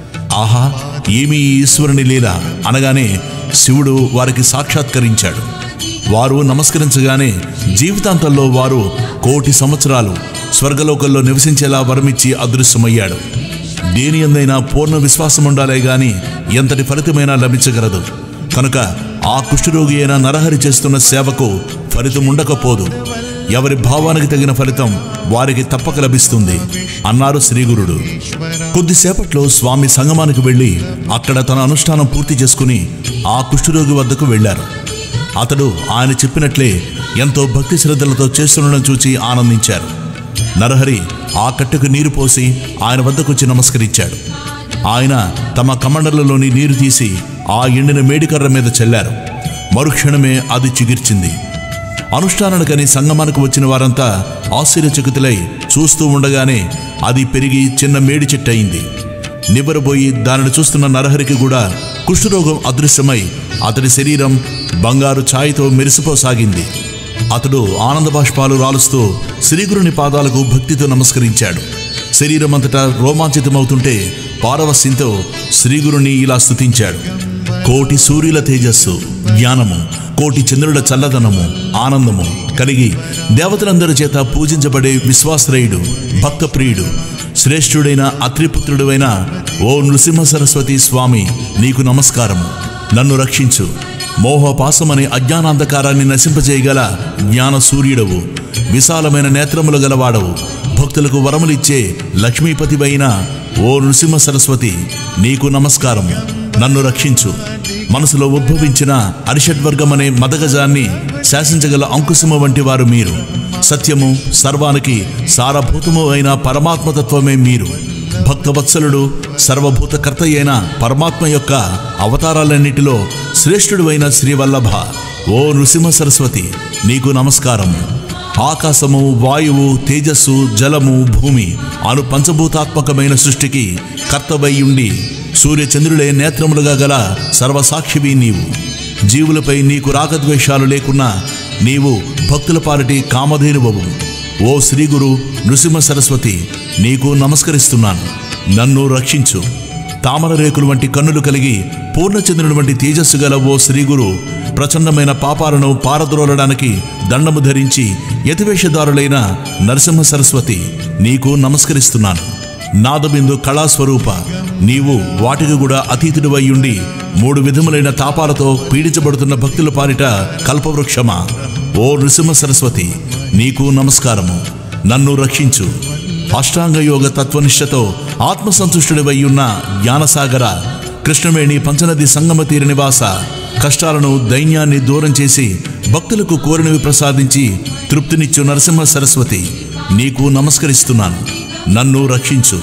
ఆహా ఏమి ఈ ఈశ్వరుని లీల అనగానే శివుడు వారికి సాక్షాత్కరించాడు వారు నమస్కరించగానే జీవితాంతంలో వారు కోటి సంవత్సరాలు స్వర్గలోకంలో నివసించేలా వరమిచ్చి అదృశ్యమయ్యాడు దేని ఎందైనా పూర్ణ విశ్వాసం ఉండాలే గాని ఎంతటి ఫలితమైనా లభించగలదు కనుక ఆ కుష్ఠరోగి అయిన నరహరి చేస్తున్న సేవకు ఫలితం ఉండకపోదు ఎవరి భావానికి తగిన ఫలితం వారికి తప్పక లభిస్తుంది అన్నారు శ్రీగురుడు కొద్దిసేపట్లో స్వామి సంగమానికి వెళ్ళి అక్కడ తన అనుష్ఠానం పూర్తి చేసుకుని ఆ కుష్ఠరోగి వద్దకు వెళ్ళారు అతడు ఆయన చెప్పినట్లే ఎంతో భక్తి శ్రద్ధలతో చేస్తుండడం చూచి ఆనందించారు నరహరి ఆ కట్టెకు నీరు పోసి ఆయన వద్దకొచ్చి నమస్కరించాడు ఆయన తమ కమండలలోని నీరు తీసి ఆ ఎండిన మేడికర్ర మీద చల్లారు మరుక్షణమే అది చిగిర్చింది అనుష్ఠానానికని సంగమానికి వచ్చిన వారంతా ఆశ్చర్యచకితులై చూస్తూ ఉండగానే అది పెరిగి చిన్న మేడి చెట్టు అయింది నివ్వరబోయి దానిని చూస్తున్న నరహరికి కూడా కుష్ఠరోగం అదృశ్యమై అతడి శరీరం బంగారు ఛాయతో మెరిసిపోసాగింది అతడు ఆనంద బాష్పాలు రాలుస్తూ శ్రీగురుని పాదాలకు భక్తితో నమస్కరించాడు శరీరం అంతటా రోమాంచితమవుతుంటే పారవస్యంతో శ్రీగురుని ఇలా స్తుతించాడు కోటి సూర్యుల తేజస్సు జ్ఞానము కోటి చంద్రుల చల్లదనము ఆనందము కలిగి దేవతలందరి చేత పూజించబడే విశ్వాశ్రయుడు భక్తప్రియుడు శ్రేష్ఠుడైన అత్రిపుత్రుడువైన ఓ నృసింహ సరస్వతి స్వామి నీకు నమస్కారము నన్ను రక్షించు మోహపాసమనే అజ్ఞానాంధకారాన్ని నశింపజేయగల జ్ఞాన సూర్యుడవు విశాలమైన నేత్రములు గలవాడవు భక్తులకు వరములిచ్చే లక్ష్మీపతివైన ఓ నృసింహ సరస్వతి నీకు నమస్కారము నన్ను రక్షించు మనసులో ఉద్భవించిన అరిషడ్వర్గమనే మదగజాన్ని శాసించగల అంకుశము వంటి వారు మీరు సత్యము సర్వానికి సారభూతము అయిన పరమాత్మతత్వమే మీరు భక్తవత్సలుడు సర్వభూతకర్త అయిన పరమాత్మ యొక్క అవతారాలన్నిటిలో శ్రేష్ఠుడు అయిన శ్రీవల్లభ ఓ నృసింహ సరస్వతి నీకు నమస్కారము ఆకాశము వాయువు తేజస్సు జలము భూమి అను పంచభూతాత్మకమైన సృష్టికి కర్తవై ఉండి సూర్యచంద్రులే నేత్రములుగా గల సర్వసాక్షివి నీవు జీవులపై నీకు రాగద్వేషాలు లేకున్నా నీవు భక్తుల పాలిటి కామధేనువవు ఓ శ్రీగురు నృసింహ సరస్వతి నీకు నమస్కరిస్తున్నాను నన్ను రక్షించు తామర రేకులు వంటి కన్నులు కలిగి పూర్ణచంద్రుని వంటి తేజస్సు గల ఓ శ్రీగురు ప్రచండమైన పాపాలను పారద్రోలడానికి దండము ధరించి యతివేషధారులైన నరసింహ సరస్వతి నీకు నమస్కరిస్తున్నాను నాదబిందు కళాస్వరూప నీవు వాటికి కూడా అతీతుడివై ఉండి మూడు విధములైన తాపాలతో పీడించబడుతున్న భక్తుల పాలిట కల్పవృక్షమా ఓ నృసింహ సరస్వతి నీకు నమస్కారము నన్ను రక్షించు అష్టాంగ యోగ తత్వనిష్టతో ఆత్మసంతుష్టుడివై ఉన్న జ్ఞానసాగర కృష్ణవేణి పంచనది సంగమ తీర నివాస కష్టాలను దైన్యాన్ని దూరం చేసి భక్తులకు కోరినవి ప్రసాదించి తృప్తినిచ్చు నరసింహ సరస్వతి నీకు నమస్కరిస్తున్నాను నన్ను రక్షించు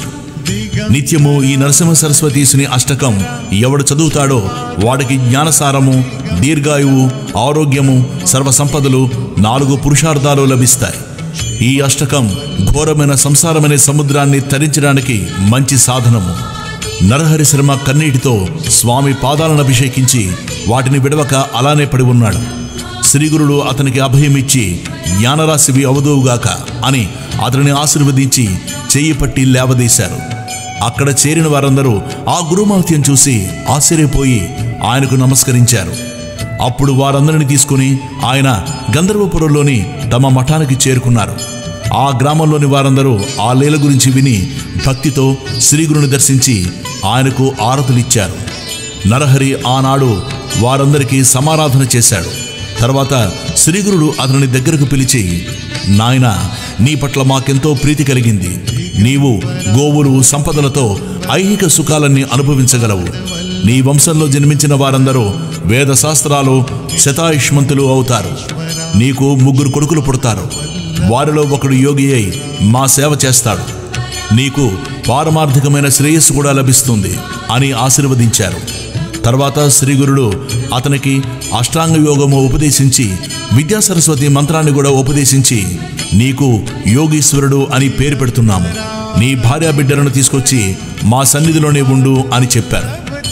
నిత్యము ఈ నరసింహ సరస్వతీసుని అష్టకం ఎవడు చదువుతాడో వాడికి జ్ఞానసారము దీర్ఘాయువు ఆరోగ్యము సర్వసంపదలు నాలుగు పురుషార్థాలు లభిస్తాయి ఈ అష్టకం ఘోరమైన సంసారమనే సముద్రాన్ని తరించడానికి మంచి సాధనము నరహరి శర్మ కన్నీటితో స్వామి పాదాలను అభిషేకించి వాటిని విడవక అలానే పడి ఉన్నాడు శ్రీగురుడు అతనికి అభయమిచ్చి జ్ఞానరాశివి అవదువుగాక అని అతనిని ఆశీర్వదించి చెయ్యి పట్టి లేవదీశారు అక్కడ చేరిన వారందరూ ఆ గురుమహత్యం చూసి ఆశ్చర్యపోయి ఆయనకు నమస్కరించారు అప్పుడు వారందరిని తీసుకుని ఆయన గంధర్వపురంలోని తమ మఠానికి చేరుకున్నారు ఆ గ్రామంలోని వారందరూ ఆ లీల గురించి విని భక్తితో శ్రీగురుని దర్శించి ఆయనకు ఆరతులిచ్చారు నరహరి ఆనాడు వారందరికీ సమారాధన చేశాడు తర్వాత శ్రీగురుడు అతనిని దగ్గరకు పిలిచి నాయన నీ పట్ల మాకెంతో ప్రీతి కలిగింది నీవు గోవులు సంపదలతో ఐహిక సుఖాలన్నీ అనుభవించగలవు నీ వంశంలో జన్మించిన వారందరూ వేద శాస్త్రాలు శతాయుష్మంతులు అవుతారు నీకు ముగ్గురు కొడుకులు పుడతారు వారిలో ఒకడు యోగి అయి మా సేవ చేస్తాడు నీకు పారమార్థికమైన శ్రేయస్సు కూడా లభిస్తుంది అని ఆశీర్వదించారు తర్వాత శ్రీగురుడు అతనికి అష్టాంగ యోగము ఉపదేశించి విద్యా సరస్వతి మంత్రాన్ని కూడా ఉపదేశించి నీకు యోగీశ్వరుడు అని పేరు పెడుతున్నాము నీ భార్యా బిడ్డలను తీసుకొచ్చి మా సన్నిధిలోనే ఉండు అని చెప్పారు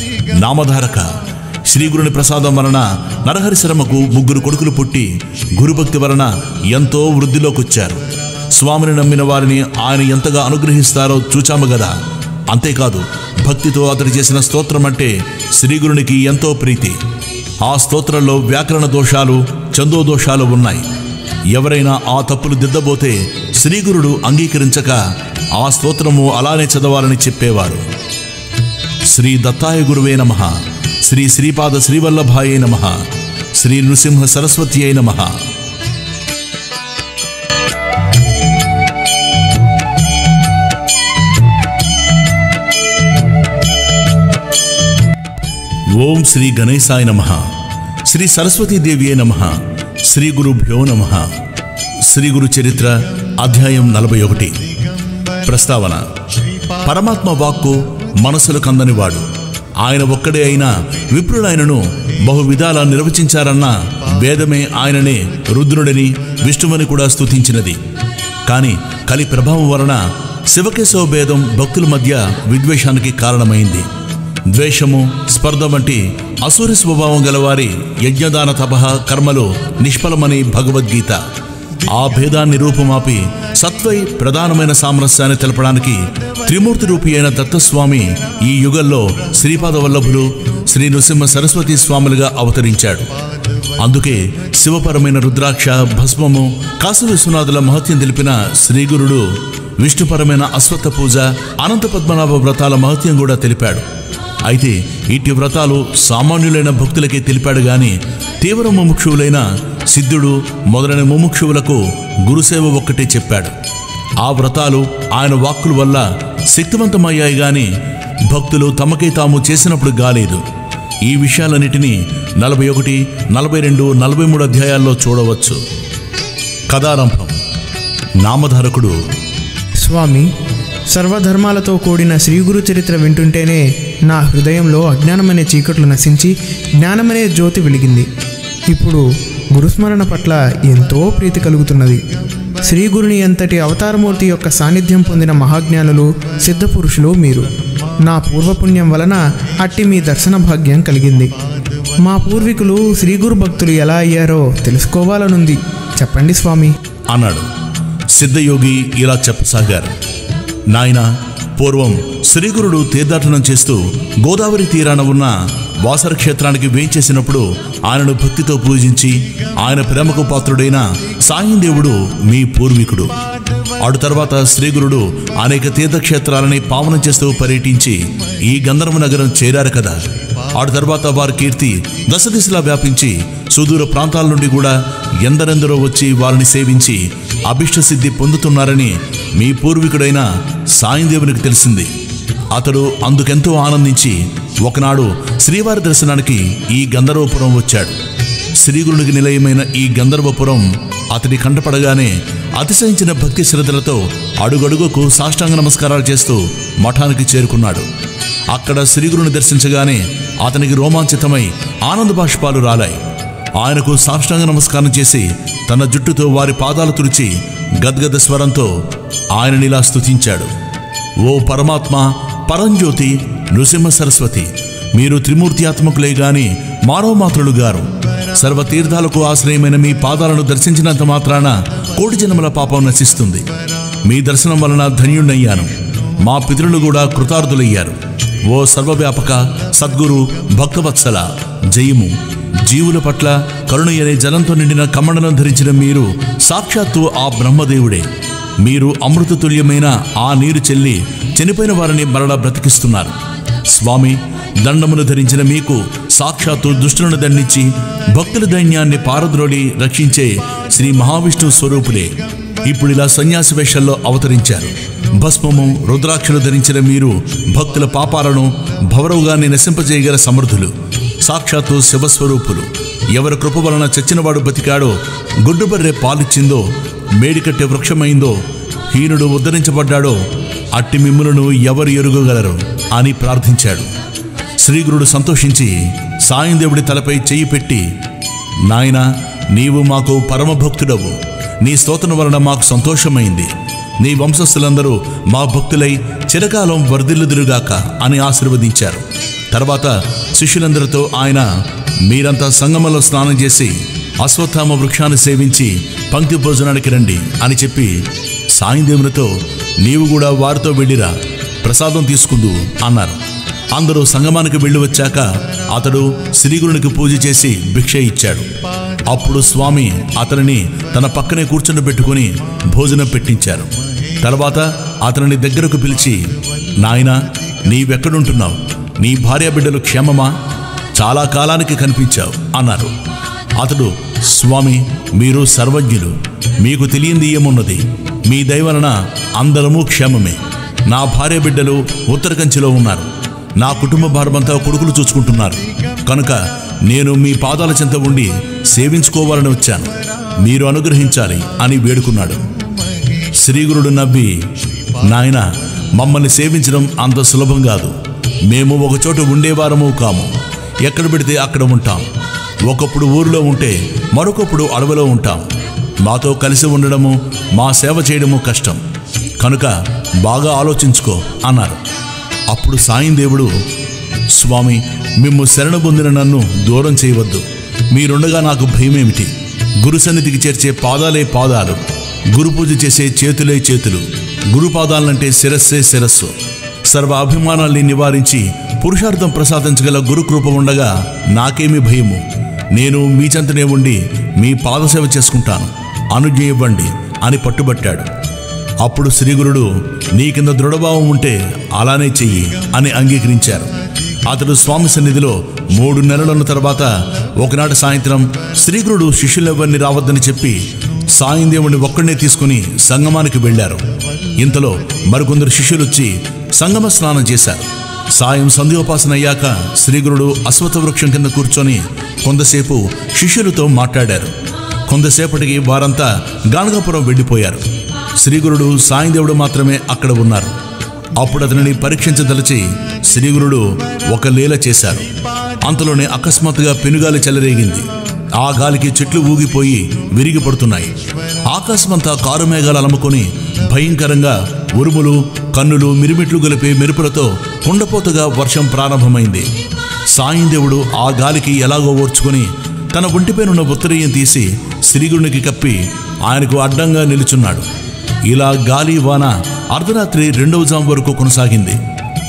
నామధారక శ్రీగురుని ప్రసాదం వలన నరహరి శర్మకు ముగ్గురు కొడుకులు పుట్టి గురుభక్తి వలన ఎంతో వృద్ధిలోకొచ్చారు స్వామిని నమ్మిన వారిని ఆయన ఎంతగా అనుగ్రహిస్తారో చూచాము గదా అంతేకాదు భక్తితో అతడు చేసిన స్తోత్రం అంటే శ్రీగురునికి ఎంతో ప్రీతి ఆ స్తోత్రంలో వ్యాకరణ దోషాలు చందో దోషాలు ఉన్నాయి ఎవరైనా ఆ తప్పులు దిద్దబోతే శ్రీగురుడు అంగీకరించక ఆ స్తోత్రము అలానే చదవాలని చెప్పేవారు శ్రీ దత్తాయ గురువే నమ శ్రీ శ్రీపాద శ్రీవల్లభాయే నమ శ్రీ నృసింహ సరస్వతి అయి నమ ఓం శ్రీ గణేశాయ నమ శ్రీ సరస్వతీదేవియే నమ శ్రీ గురుభ్యో నమ శ్రీ గురు చరిత్ర అధ్యాయం నలభై ఒకటి ప్రస్తావన పరమాత్మ వాక్కు మనసులు కందనివాడు ఆయన ఒక్కడే అయినా విప్రుడైనను బహు విధాల నిర్వచించారన్న వేదమే ఆయననే రుద్రుడని విష్ణువని కూడా స్తుతించినది కాని కలి ప్రభావం వలన శివకేశవ భేదం భక్తుల మధ్య విద్వేషానికి కారణమైంది ద్వేషము స్పర్ధ వంటి అసూరి స్వభావం గలవారి యజ్ఞదాన తపహ కర్మలు నిష్ఫలమని భగవద్గీత ఆ భేదాన్ని రూపుమాపి సత్వై ప్రధానమైన సామరస్యాన్ని తెలపడానికి త్రిమూర్తి రూపి అయిన దత్తస్వామి ఈ యుగంలో శ్రీపాద వల్లభులు శ్రీ నృసింహ సరస్వతి స్వాములుగా అవతరించాడు అందుకే శివపరమైన రుద్రాక్ష భస్మము కాశీ విశ్వనాథుల మహత్యం తెలిపిన శ్రీగురుడు విష్ణుపరమైన అశ్వత్థ పూజ అనంత పద్మనాభ వ్రతాల మహత్యం కూడా తెలిపాడు అయితే ఇట్టి వ్రతాలు సామాన్యులైన భక్తులకే తెలిపాడు గాని తీవ్ర ముముక్షువులైన సిద్ధుడు మొదలైన ముముక్షువులకు గురుసేవ ఒక్కటే చెప్పాడు ఆ వ్రతాలు ఆయన వాక్కుల వల్ల శక్తివంతమయ్యాయి గాని భక్తులు తమకై తాము చేసినప్పుడు గాలేదు ఈ విషయాలన్నిటినీ నలభై ఒకటి నలభై రెండు నలభై మూడు అధ్యాయాల్లో చూడవచ్చు కథారంభం నామధారకుడు స్వామి సర్వధర్మాలతో కూడిన శ్రీగురు చరిత్ర వింటుంటేనే నా హృదయంలో అజ్ఞానమనే చీకట్లు నశించి జ్ఞానమనే జ్యోతి వెలిగింది ఇప్పుడు గురుస్మరణ పట్ల ఎంతో ప్రీతి కలుగుతున్నది శ్రీగురుని ఎంతటి అవతారమూర్తి యొక్క సాన్నిధ్యం పొందిన మహాజ్ఞానులు సిద్ధపురుషులు మీరు నా పూర్వపుణ్యం వలన అట్టి మీ దర్శన భాగ్యం కలిగింది మా పూర్వీకులు శ్రీగురు భక్తులు ఎలా అయ్యారో తెలుసుకోవాలనుంది చెప్పండి స్వామి అన్నాడు సిద్ధయోగి ఇలా చెప్పసాగారు నాయన పూర్వం శ్రీగురుడు తీర్థాటనం చేస్తూ గోదావరి తీరాన ఉన్న వాసర క్షేత్రానికి వేంచేసినప్పుడు ఆయనను భక్తితో పూజించి ఆయన ప్రేమకు పాత్రుడైన సాయందేవుడు మీ పూర్వీకుడు అటు తర్వాత శ్రీగురుడు అనేక తీర్థక్షేత్రాలని పావనం చేస్తూ పర్యటించి ఈ గంధర్వ నగరం చేరారు కదా అటు తర్వాత వారి కీర్తి దశ దిశలా వ్యాపించి సుదూర ప్రాంతాల నుండి కూడా ఎందరెందరో వచ్చి వారిని సేవించి అభిష్ట సిద్ధి పొందుతున్నారని మీ పూర్వీకుడైన సాయందేవునికి తెలిసింది అతడు అందుకెంతో ఆనందించి ఒకనాడు శ్రీవారి దర్శనానికి ఈ గంధర్వపురం వచ్చాడు శ్రీగురునికి నిలయమైన ఈ గంధర్వపురం అతడి కంటపడగానే అతిశయించిన భక్తి శ్రద్ధలతో అడుగడుగుకు సాష్టాంగ నమస్కారాలు చేస్తూ మఠానికి చేరుకున్నాడు అక్కడ శ్రీగురుని దర్శించగానే అతనికి రోమాంచితమై ఆనంద బాష్పాలు రాలాయి ఆయనకు సాష్టాంగ నమస్కారం చేసి తన జుట్టుతో వారి పాదాలు తుడిచి గద్గద స్వరంతో ఆయననిలా స్తుతించాడు ఓ పరమాత్మ పరంజ్యోతి నృసింహ సరస్వతి మీరు త్రిమూర్త్యాత్మకులే గాని మానవ మాత్రులు గారు సర్వతీర్థాలకు ఆశ్రయమైన మీ పాదాలను దర్శించినంత మాత్రాన కోటి జన్మల పాపం నశిస్తుంది మీ దర్శనం వలన ధన్యుణ్ణయ్యాను మా పితరులు కూడా కృతార్థులయ్యారు ఓ సర్వవ్యాపక సద్గురు భక్తవత్సల జయము జీవుల పట్ల కరుణ అనే జలంతో నిండిన కమండలం ధరించిన మీరు సాక్షాత్తు ఆ బ్రహ్మదేవుడే మీరు అమృతతుల్యమైన ఆ నీరు చెల్లి చనిపోయిన వారిని మరలా బ్రతికిస్తున్నారు స్వామి దండమును ధరించిన మీకు సాక్షాత్తు దుష్టులను దండించి భక్తుల దైన్యాన్ని పారద్రోలి రక్షించే శ్రీ మహావిష్ణు స్వరూపులే ఇప్పుడు ఇలా సన్యాసి వేషంలో అవతరించారు భస్మము రుద్రాక్షలు ధరించిన మీరు భక్తుల పాపాలను భవరవుగాన్ని నశింపజేయగల సమర్థులు సాక్షాత్తు శివస్వరూపులు ఎవరి కృప వలన చచ్చినవాడు బతికాడో గుడ్డుబర్రె పాలిచ్చిందో మేడికట్టె వృక్షమైందో హీనుడు ఉద్ధరించబడ్డాడో అట్టి మిమ్ములను ఎవరు ఎరుగగలరు అని ప్రార్థించాడు శ్రీగురుడు సంతోషించి సాయందేవుడి తలపై చెయ్యి పెట్టి నాయనా నీవు మాకు పరమభక్తుడవు నీ స్తోత్రం వలన మాకు సంతోషమైంది నీ వంశస్థులందరూ మా భక్తులై చిరకాలం వర్ధిల్లుదురుగాక అని ఆశీర్వదించారు తర్వాత శిష్యులందరితో ఆయన మీరంతా సంగమంలో స్నానం చేసి అశ్వత్థామ వృక్షాన్ని సేవించి పంక్తి భోజనానికి రండి అని చెప్పి సాయందేవునితో నీవు కూడా వారితో వెళ్ళిరా ప్రసాదం తీసుకుందు అన్నారు అందరూ సంగమానికి వెళ్ళి వచ్చాక అతడు శ్రీగురునికి పూజ చేసి భిక్ష ఇచ్చాడు అప్పుడు స్వామి అతనిని తన పక్కనే కూర్చుని పెట్టుకుని భోజనం పెట్టించారు తర్వాత అతనిని దగ్గరకు పిలిచి నాయనా నీవెక్కడుంటున్నావు నీ భార్య బిడ్డలు క్షేమమా చాలా కాలానికి కనిపించావు అన్నారు అతడు స్వామి మీరు సర్వజ్ఞులు మీకు తెలియంది ఏమున్నది మీ దయవలన అందరము క్షేమమే నా భార్య బిడ్డలు ఉత్తర కంచిలో ఉన్నారు నా కుటుంబ భారమంతా కొడుకులు చూసుకుంటున్నారు కనుక నేను మీ పాదాల చెంత ఉండి సేవించుకోవాలని వచ్చాను మీరు అనుగ్రహించాలి అని వేడుకున్నాడు శ్రీగురుడు నవ్వి నాయన మమ్మల్ని సేవించడం అంత సులభం కాదు మేము ఒకచోట ఉండేవారము కాము ఎక్కడ పెడితే అక్కడ ఉంటాం ఒకప్పుడు ఊరిలో ఉంటే మరొకప్పుడు అడవిలో ఉంటాం మాతో కలిసి ఉండడము మా సేవ చేయడము కష్టం కనుక బాగా ఆలోచించుకో అన్నారు అప్పుడు సాయం దేవుడు స్వామి మిమ్ము శరణ పొందిన నన్ను దూరం చేయవద్దు మీరుండగా నాకు భయమేమిటి గురు సన్నిధికి చేర్చే పాదాలే పాదాలు గురు పూజ చేసే చేతులే చేతులు గురు పాదాలంటే శిరస్సే శిరస్సు సర్వ అభిమానాల్ని నివారించి పురుషార్థం ప్రసాదించగల గురు కృప ఉండగా నాకేమి భయము నేను మీ చెంతనే ఉండి మీ పాదసేవ చేసుకుంటాను అనుజ్ఞ ఇవ్వండి అని పట్టుబట్టాడు అప్పుడు శ్రీగురుడు నీ కింద దృఢభావం ఉంటే అలానే చెయ్యి అని అంగీకరించారు అతడు స్వామి సన్నిధిలో మూడు నెలలున్న తర్వాత ఒకనాటి సాయంత్రం శ్రీగురుడు శిష్యులెవ్వరిని రావద్దని చెప్పి సాయందేవుని ఒక్కడినే తీసుకుని సంగమానికి వెళ్ళారు ఇంతలో మరికొందరు శిష్యులు వచ్చి సంగమ స్నానం చేశారు సాయం సంధ్యోపాసన అయ్యాక శ్రీగురుడు అశ్వత్థ వృక్షం కింద కూర్చొని కొంతసేపు శిష్యులతో మాట్లాడారు కొంతసేపటికి వారంతా గానగాపురం వెళ్ళిపోయారు శ్రీగురుడు సాయందేవుడు మాత్రమే అక్కడ ఉన్నారు అప్పుడు అతనిని పరీక్షించదలిచి శ్రీగురుడు ఒక లీల చేశారు అంతలోనే అకస్మాత్తుగా పెనుగాలి చెలరేగింది ఆ గాలికి చెట్లు ఊగిపోయి విరిగి పడుతున్నాయి ఆకాశమంతా కారు మేఘాలు అలముకొని భయంకరంగా ఉరుములు కన్నులు మిరిమిట్లు గొలిపే మెరుపులతో కుండపోతగా వర్షం ప్రారంభమైంది సాయందేవుడు ఆ గాలికి ఎలాగో ఓర్చుకొని తన ఒంటిపైనున్న ఉత్తరీయం తీసి శ్రీగురునికి కప్పి ఆయనకు అడ్డంగా నిలుచున్నాడు ఇలా గాలి వాన అర్ధరాత్రి రెండవ జాము వరకు కొనసాగింది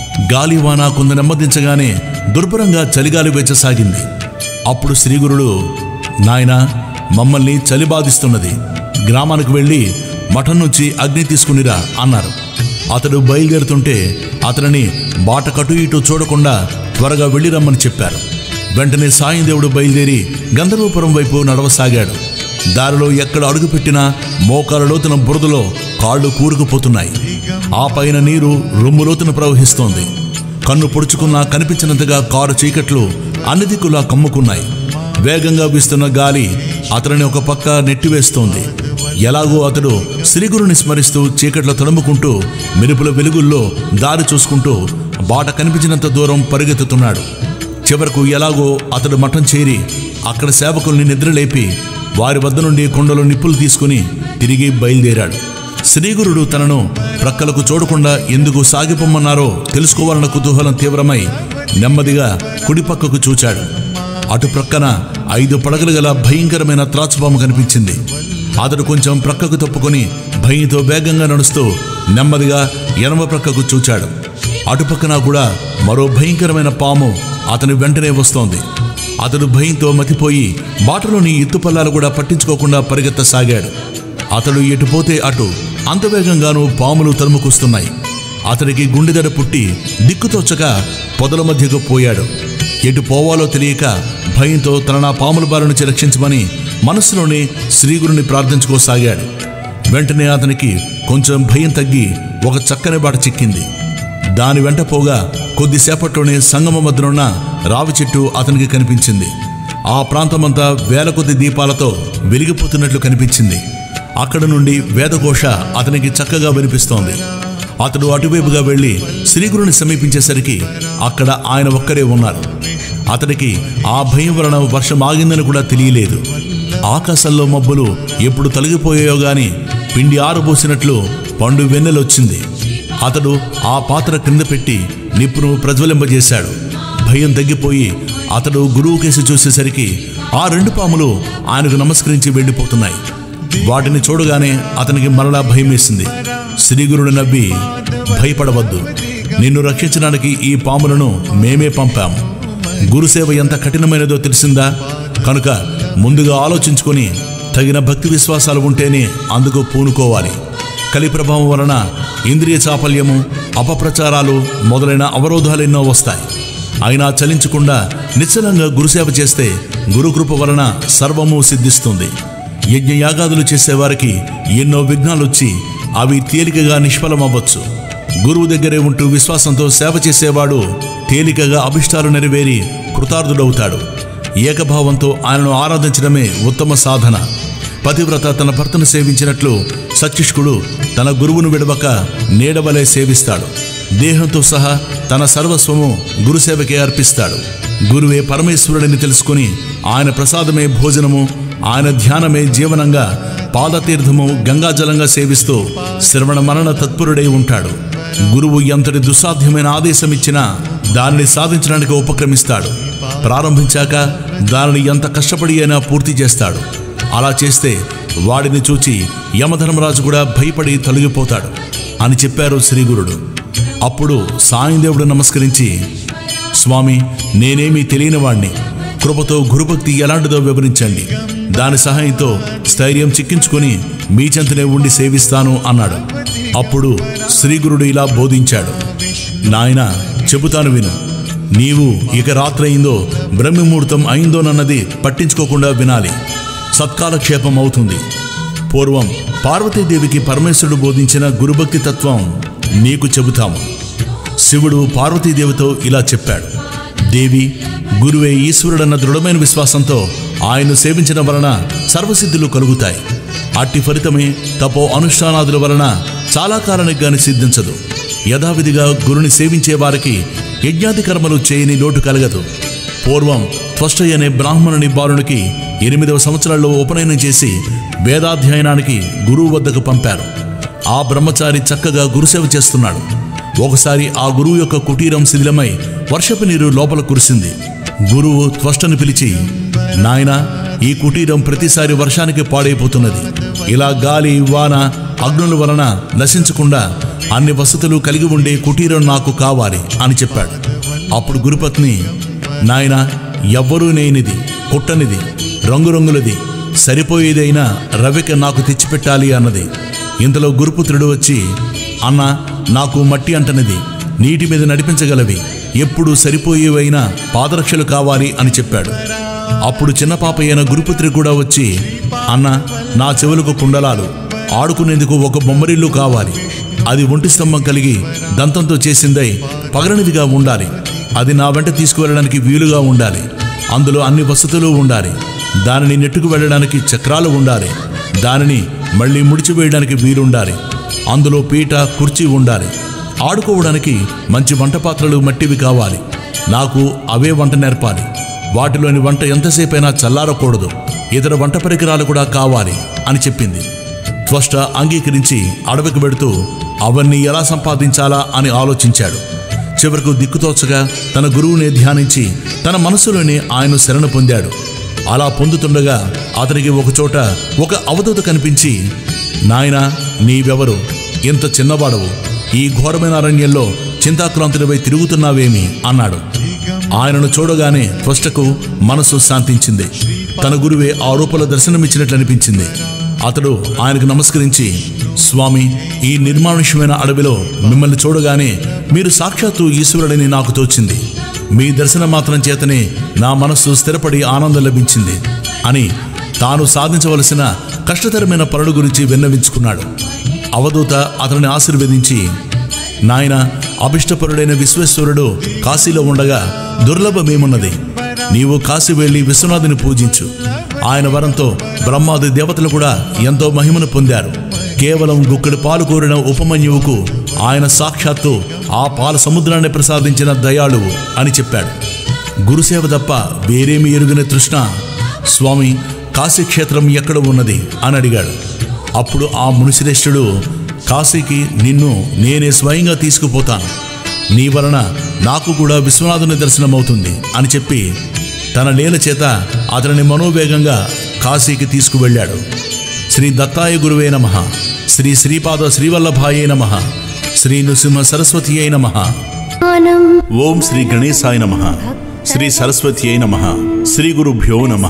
గాలివాన కొంత నెమ్మదించగానే దుర్భరంగా చలిగాలి వేచసాగింది అప్పుడు శ్రీగురుడు నాయనా మమ్మల్ని చలి బాధిస్తున్నది గ్రామానికి వెళ్ళి మఠం నుంచి అగ్ని తీసుకునిరా అన్నారు అతడు బయలుదేరుతుంటే అతనిని బాట కటు ఇటు చూడకుండా త్వరగా వెళ్ళి రమ్మని చెప్పారు వెంటనే సాయం దేవుడు బయలుదేరి గంధర్వపురం వైపు నడవసాగాడు దారిలో ఎక్కడ అడుగుపెట్టినా మోకాల లోతున బురదలో కాళ్ళు కూరుకుపోతున్నాయి ఆ పైన నీరు రొమ్ము లోతున ప్రవహిస్తోంది కన్ను పొడుచుకున్నా కనిపించినంతగా కారు చీకట్లు అన్ని దిక్కులా కమ్ముకున్నాయి వేగంగా వీస్తున్న గాలి అతనిని ఒక పక్క నెట్టివేస్తోంది ఎలాగో అతడు శ్రీగురుని స్మరిస్తూ చీకట్లో తడుముకుంటూ మెరుపుల వెలుగుల్లో దారి చూసుకుంటూ బాట కనిపించినంత దూరం పరిగెత్తుతున్నాడు చివరకు ఎలాగో అతడు మఠం చేరి అక్కడ సేవకుల్ని నిద్రలేపి వారి వద్ద నుండి కొండలో నిప్పులు తీసుకుని తిరిగి బయలుదేరాడు శ్రీగురుడు తనను ప్రక్కలకు చూడకుండా ఎందుకు సాగిపోమ్మన్నారో తెలుసుకోవాలన్న కుతూహలం తీవ్రమై నెమ్మదిగా కుడిపక్కకు చూచాడు అటు ప్రక్కన ఐదు పడగలు గల భయంకరమైన త్రాచుపాము కనిపించింది అతడు కొంచెం ప్రక్కకు తప్పుకొని భయంతో వేగంగా నడుస్తూ నెమ్మదిగా ఎనమ ప్రక్కకు చూచాడు అటుపక్కన కూడా మరో భయంకరమైన పాము అతని వెంటనే వస్తోంది అతడు భయంతో మతిపోయి బాటలోని ఎత్తుపల్లాలు కూడా పట్టించుకోకుండా పరిగెత్తసాగాడు అతడు ఎటు పోతే అటు అంత వేగంగానూ పాములు తరుముకొస్తున్నాయి అతడికి గుండెదడ పుట్టి దిక్కుతోచక పొదల మధ్యకు పోయాడు ఎటు పోవాలో తెలియక భయంతో తన నా పాముల బారి నుంచి రక్షించమని మనస్సులోనే శ్రీగురుని ప్రార్థించుకోసాగాడు వెంటనే అతనికి కొంచెం భయం తగ్గి ఒక చక్కని బాట చిక్కింది దాని వెంట పోగా కొద్దిసేపట్లోనే సంగమ మధ్యనున్న రావి చెట్టు అతనికి కనిపించింది ఆ ప్రాంతమంతా వేల కొద్ది దీపాలతో వెలిగిపోతున్నట్లు కనిపించింది అక్కడ నుండి వేదఘోష అతనికి చక్కగా వినిపిస్తోంది అతడు అటువైపుగా వెళ్ళి శ్రీగురుని సమీపించేసరికి అక్కడ ఆయన ఒక్కరే ఉన్నారు అతనికి ఆ భయం వలన వర్షం ఆగిందని కూడా తెలియలేదు ఆకాశంలో మబ్బులు ఎప్పుడు తొలగిపోయాయో గాని పిండి ఆరబోసినట్లు పండు వెన్నెలొచ్చింది అతడు ఆ పాత్ర క్రింద పెట్టి నిప్పును ప్రజ్వలింపజేశాడు భయం తగ్గిపోయి అతడు గురువు కేసి చూసేసరికి ఆ రెండు పాములు ఆయనకు నమస్కరించి వెళ్ళిపోతున్నాయి వాటిని చూడగానే అతనికి మరలా భయం వేసింది శ్రీగురుడు నవ్వి భయపడవద్దు నిన్ను రక్షించడానికి ఈ పాములను మేమే పంపాము గురుసేవ ఎంత కఠినమైనదో తెలిసిందా కనుక ముందుగా ఆలోచించుకొని తగిన భక్తి విశ్వాసాలు ఉంటేనే అందుకు పూనుకోవాలి కలి ప్రభావం వలన ఇంద్రియ చాపల్యము అపప్రచారాలు మొదలైన అవరోధాలు ఎన్నో వస్తాయి అయినా చలించకుండా నిశ్చలంగా గురుసేవ చేస్తే గురుకృప వలన సర్వము సిద్ధిస్తుంది యజ్ఞయాగాదులు చేసేవారికి ఎన్నో విఘ్నాలొచ్చి అవి తేలికగా నిష్ఫలమవ్వచ్చు గురువు దగ్గరే ఉంటూ విశ్వాసంతో సేవ చేసేవాడు తేలికగా అభిష్టాలు నెరవేరి కృతార్థుడవుతాడు ఏకభావంతో ఆయనను ఆరాధించడమే ఉత్తమ సాధన పతివ్రత తన భర్తను సేవించినట్లు సత్యుష్కుడు తన గురువును విడవక నీడవలే సేవిస్తాడు దేహంతో సహా తన సర్వస్వము గురుసేవకే అర్పిస్తాడు గురువే పరమేశ్వరుడిని తెలుసుకుని ఆయన ప్రసాదమే భోజనము ఆయన ధ్యానమే జీవనంగా పాదతీర్థము గంగాజలంగా సేవిస్తూ శ్రవణ మరణ తత్పరుడై ఉంటాడు గురువు ఎంతటి దుస్సాధ్యమైన ఆదేశం ఇచ్చినా దానిని సాధించడానికి ఉపక్రమిస్తాడు ప్రారంభించాక దానిని ఎంత కష్టపడి అయినా పూర్తి చేస్తాడు అలా చేస్తే వాడిని చూచి యమధర్మరాజు కూడా భయపడి తొలగిపోతాడు అని చెప్పారు శ్రీగురుడు అప్పుడు సాయందేవుడు నమస్కరించి స్వామి నేనేమీ తెలియని వాణ్ణి కృపతో గురుభక్తి ఎలాంటిదో వివరించండి దాని సహాయంతో స్థైర్యం చిక్కించుకొని మీ చెంతనే ఉండి సేవిస్తాను అన్నాడు అప్పుడు శ్రీగురుడు ఇలా బోధించాడు నాయన చెబుతాను విను నీవు ఇక రాత్రయిందో బ్రహ్మముహూర్తం అయిందోనన్నది పట్టించుకోకుండా వినాలి సత్కాలక్షేపం అవుతుంది పూర్వం పార్వతీదేవికి పరమేశ్వరుడు బోధించిన గురుభక్తి తత్వం నీకు చెబుతాము శివుడు పార్వతీదేవితో ఇలా చెప్పాడు దేవి గురువే ఈశ్వరుడన్న దృఢమైన విశ్వాసంతో ఆయన్ను సేవించడం వలన సర్వసిద్ధులు కలుగుతాయి అట్టి ఫలితమే తపో అనుష్ఠానాదుల వలన చాలా కాలానికి గాని సిద్ధించదు యథావిధిగా గురుని సేవించే వారికి యజ్ఞాది కర్మలు చేయని లోటు కలగదు పూర్వం త్వష్టయ్య అనే బ్రాహ్మణుని బాలునికి ఎనిమిదవ సంవత్సరాల్లో ఉపనయనం చేసి వేదాధ్యయనానికి గురువు వద్దకు పంపారు ఆ బ్రహ్మచారి చక్కగా గురుసేవ చేస్తున్నాడు ఒకసారి ఆ గురువు యొక్క కుటీరం శిథిలమై వర్షపు నీరు లోపల కురిసింది గురువు త్వష్టను పిలిచి నాయనా ఈ కుటీరం ప్రతిసారి వర్షానికి పాడైపోతున్నది ఇలా గాలి వాన అగ్నుల వలన నశించకుండా అన్ని వసతులు కలిగి ఉండే కుటీరం నాకు కావాలి అని చెప్పాడు అప్పుడు గురుపత్ని నాయన ఎవ్వరూ లేనిది కుట్టనిది రంగురంగులది సరిపోయేదైనా రవిక నాకు తెచ్చిపెట్టాలి అన్నది ఇంతలో గురుపుత్రుడు వచ్చి అన్న నాకు మట్టి అంటనిది నీటి మీద నడిపించగలవి ఎప్పుడు సరిపోయేవైనా పాదరక్షలు కావాలి అని చెప్పాడు అప్పుడు చిన్న పాప అయిన గురుపుత్రి కూడా వచ్చి అన్న నా చెవులకు కుండలాలు ఆడుకునేందుకు ఒక బొమ్మరిల్లు కావాలి అది ఒంటి స్తంభం కలిగి దంతంతో చేసిందై పగలనిదిగా ఉండాలి అది నా వెంట తీసుకువెళ్ళడానికి వీలుగా ఉండాలి అందులో అన్ని వసతులు ఉండాలి దానిని నెట్టుకు వెళ్ళడానికి చక్రాలు ఉండాలి దానిని మళ్ళీ ముడిచివేయడానికి వీలుండాలి అందులో పీట కుర్చీ ఉండాలి ఆడుకోవడానికి మంచి వంట పాత్రలు మట్టివి కావాలి నాకు అవే వంట నేర్పాలి వాటిలోని వంట ఎంతసేపైనా చల్లారకూడదు ఇతర వంట పరికరాలు కూడా కావాలి అని చెప్పింది త్వష్ట అంగీకరించి అడవికి వెడుతూ అవన్నీ ఎలా సంపాదించాలా అని ఆలోచించాడు చివరకు దిక్కుతోచగా తన గురువుని ధ్యానించి తన మనసులోనే ఆయన శరణ పొందాడు అలా పొందుతుండగా అతనికి ఒకచోట ఒక అవధూత కనిపించి నాయనా నీవెవరు ఇంత చిన్నవాడవు ఈ ఘోరమైన అరణ్యంలో చింతాక్రాంతుడిపై తిరుగుతున్నావేమి అన్నాడు ఆయనను చూడగానే త్వష్టకు మనసు శాంతించింది తన గురువే ఆ రూపంలో దర్శనమిచ్చినట్లు అనిపించింది అతడు ఆయనకు నమస్కరించి స్వామి ఈ నిర్మానుష్యమైన అడవిలో మిమ్మల్ని చూడగానే మీరు సాక్షాత్తు ఈశ్వరుడని నాకు తోచింది మీ దర్శనం మాత్రం చేతనే నా మనస్సు స్థిరపడి ఆనందం లభించింది అని తాను సాధించవలసిన కష్టతరమైన పనుల గురించి విన్నవించుకున్నాడు అవధూత అతనిని ఆశీర్వదించి నాయన అభిష్టపరుడైన విశ్వేశ్వరుడు కాశీలో ఉండగా దుర్లభమేమున్నది నీవు కాశీ వెళ్ళి విశ్వనాథుని పూజించు ఆయన వరంతో బ్రహ్మాది దేవతలు కూడా ఎంతో మహిమను పొందారు కేవలం గుక్కడి పాలు కోరిన ఉపమన్యువుకు ఆయన సాక్షాత్తు ఆ పాల సముద్రాన్ని ప్రసాదించిన దయాళువు అని చెప్పాడు గురుసేవ తప్ప వేరేమి ఎరుగిన తృష్ణ స్వామి కాశీక్షేత్రం ఎక్కడ ఉన్నది అని అడిగాడు అప్పుడు ఆ మునిశ్రేష్ఠుడు కాశీకి నిన్ను నేనే స్వయంగా తీసుకుపోతాను నీ వలన నాకు కూడా విశ్వనాథుని దర్శనమవుతుంది అని చెప్పి తన లీల చేత అతనిని మనోవేగంగా కాశీకి తీసుకువెళ్ళాడు శ్రీ దత్తాయ గురువే నమ శ్రీ శ్రీపాద శ్రీవల్లభాయే నమ శ్రీ నృసింహ సరస్వతి అయి నమ జ్ఞానం ఓం శ్రీ గణేశాయ నమ శ్రీ సరస్వతి అయి నమ శ్రీ గురుభ్యో నమ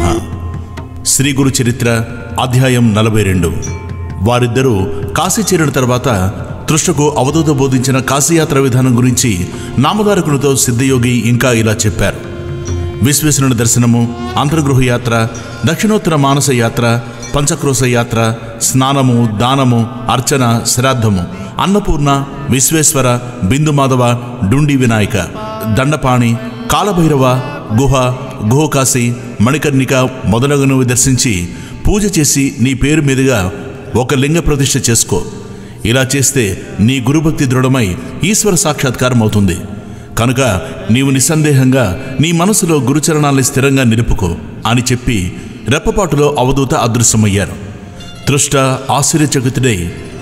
శ్రీ గురు చరిత్ర అధ్యాయం నలభై రెండు వారిద్దరూ కాశీ చేరిన తర్వాత తృష్ణకు అవధూత బోధించిన కాశీయాత్ర విధానం గురించి నామధారకునితో సిద్ధయోగి ఇంకా ఇలా చెప్పారు విశ్వేశ్వరుని దర్శనము అంతర్గృహ యాత్ర దక్షిణోత్తర మానస యాత్ర పంచక్రోశ యాత్ర స్నానము దానము అర్చన శ్రాద్ధము అన్నపూర్ణ విశ్వేశ్వర బిందు మాధవ డుండి వినాయక దండపాణి కాలభైరవ గుహ గుహకాశి మణికర్ణిక మొదలగునవి దర్శించి పూజ చేసి నీ పేరు మీదుగా ఒక లింగ ప్రతిష్ఠ చేసుకో ఇలా చేస్తే నీ గురుభక్తి దృఢమై ఈశ్వర సాక్షాత్కారం అవుతుంది కనుక నీవు నిస్సందేహంగా నీ మనసులో గురుచరణాల్ని స్థిరంగా నిలుపుకో అని చెప్పి రెప్పపాటులో అవధూత అదృశ్యమయ్యారు తృష్ట ఆశ్చర్యచకితుడై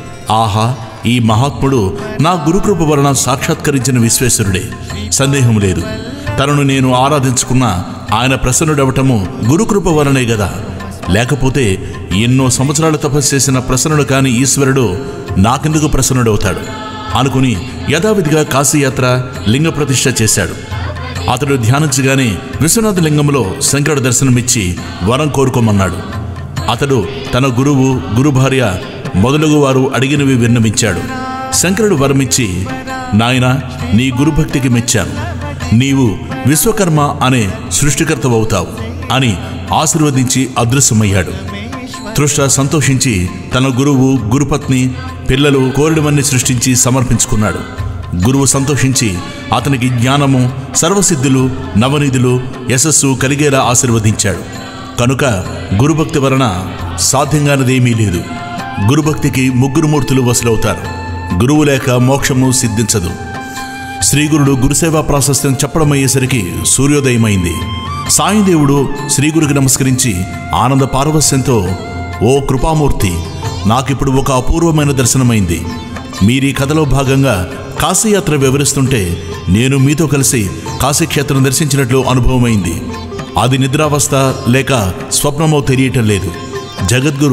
ఆహా ఈ మహాత్ముడు నా గురుకృప వలన సాక్షాత్కరించిన విశ్వేశ్వరుడే సందేహం లేదు తనను నేను ఆరాధించుకున్న ఆయన ప్రసన్నుడవటము గురుకృప వలనే గదా లేకపోతే ఎన్నో సంవత్సరాలు తపస్సు చేసిన ప్రసన్నుడు కాని ఈశ్వరుడు నాకెందుకు ప్రసన్నుడవుతాడు అనుకుని యథావిధిగా కాశీయాత్ర లింగ ప్రతిష్ఠ చేశాడు అతడు ధ్యానించగానే విశ్వనాథ లింగంలో శంకరుడు దర్శనమిచ్చి వరం కోరుకోమన్నాడు అతడు తన గురువు గురుభార్య మొదలగు వారు అడిగినవి విన్నవించాడు శంకరుడు వరమిచ్చి నాయన నీ గురుభక్తికి మెచ్చాను నీవు విశ్వకర్మ అనే సృష్టికర్తవవుతావు అని ఆశీర్వదించి అదృశ్యమయ్యాడు తృష్ట సంతోషించి తన గురువు గురుపత్ని పిల్లలు కోరినవన్నీ సృష్టించి సమర్పించుకున్నాడు గురువు సంతోషించి అతనికి జ్ఞానము సర్వసిద్ధులు నవనిధులు యశస్సు కలిగేలా ఆశీర్వదించాడు కనుక గురుభక్తి వలన సాధ్యంగానదేమీ లేదు గురుభక్తికి ముగ్గురు మూర్తులు వసలవుతారు గురువు లేక మోక్షము సిద్ధించదు శ్రీగురుడు గురుసేవా ప్రాశస్త్యం చెప్పడమయ్యేసరికి సూర్యోదయమైంది సాయిదేవుడు శ్రీగురికి నమస్కరించి ఆనంద పారవస్యంతో ఓ కృపామూర్తి నాకిప్పుడు ఒక అపూర్వమైన దర్శనమైంది మీరీ కథలో భాగంగా కాశీయాత్ర వివరిస్తుంటే నేను మీతో కలిసి కాశీక్షేత్రం దర్శించినట్లు అనుభవమైంది అది నిద్రావస్థ లేక స్వప్నమో తెలియటం లేదు జగద్గురు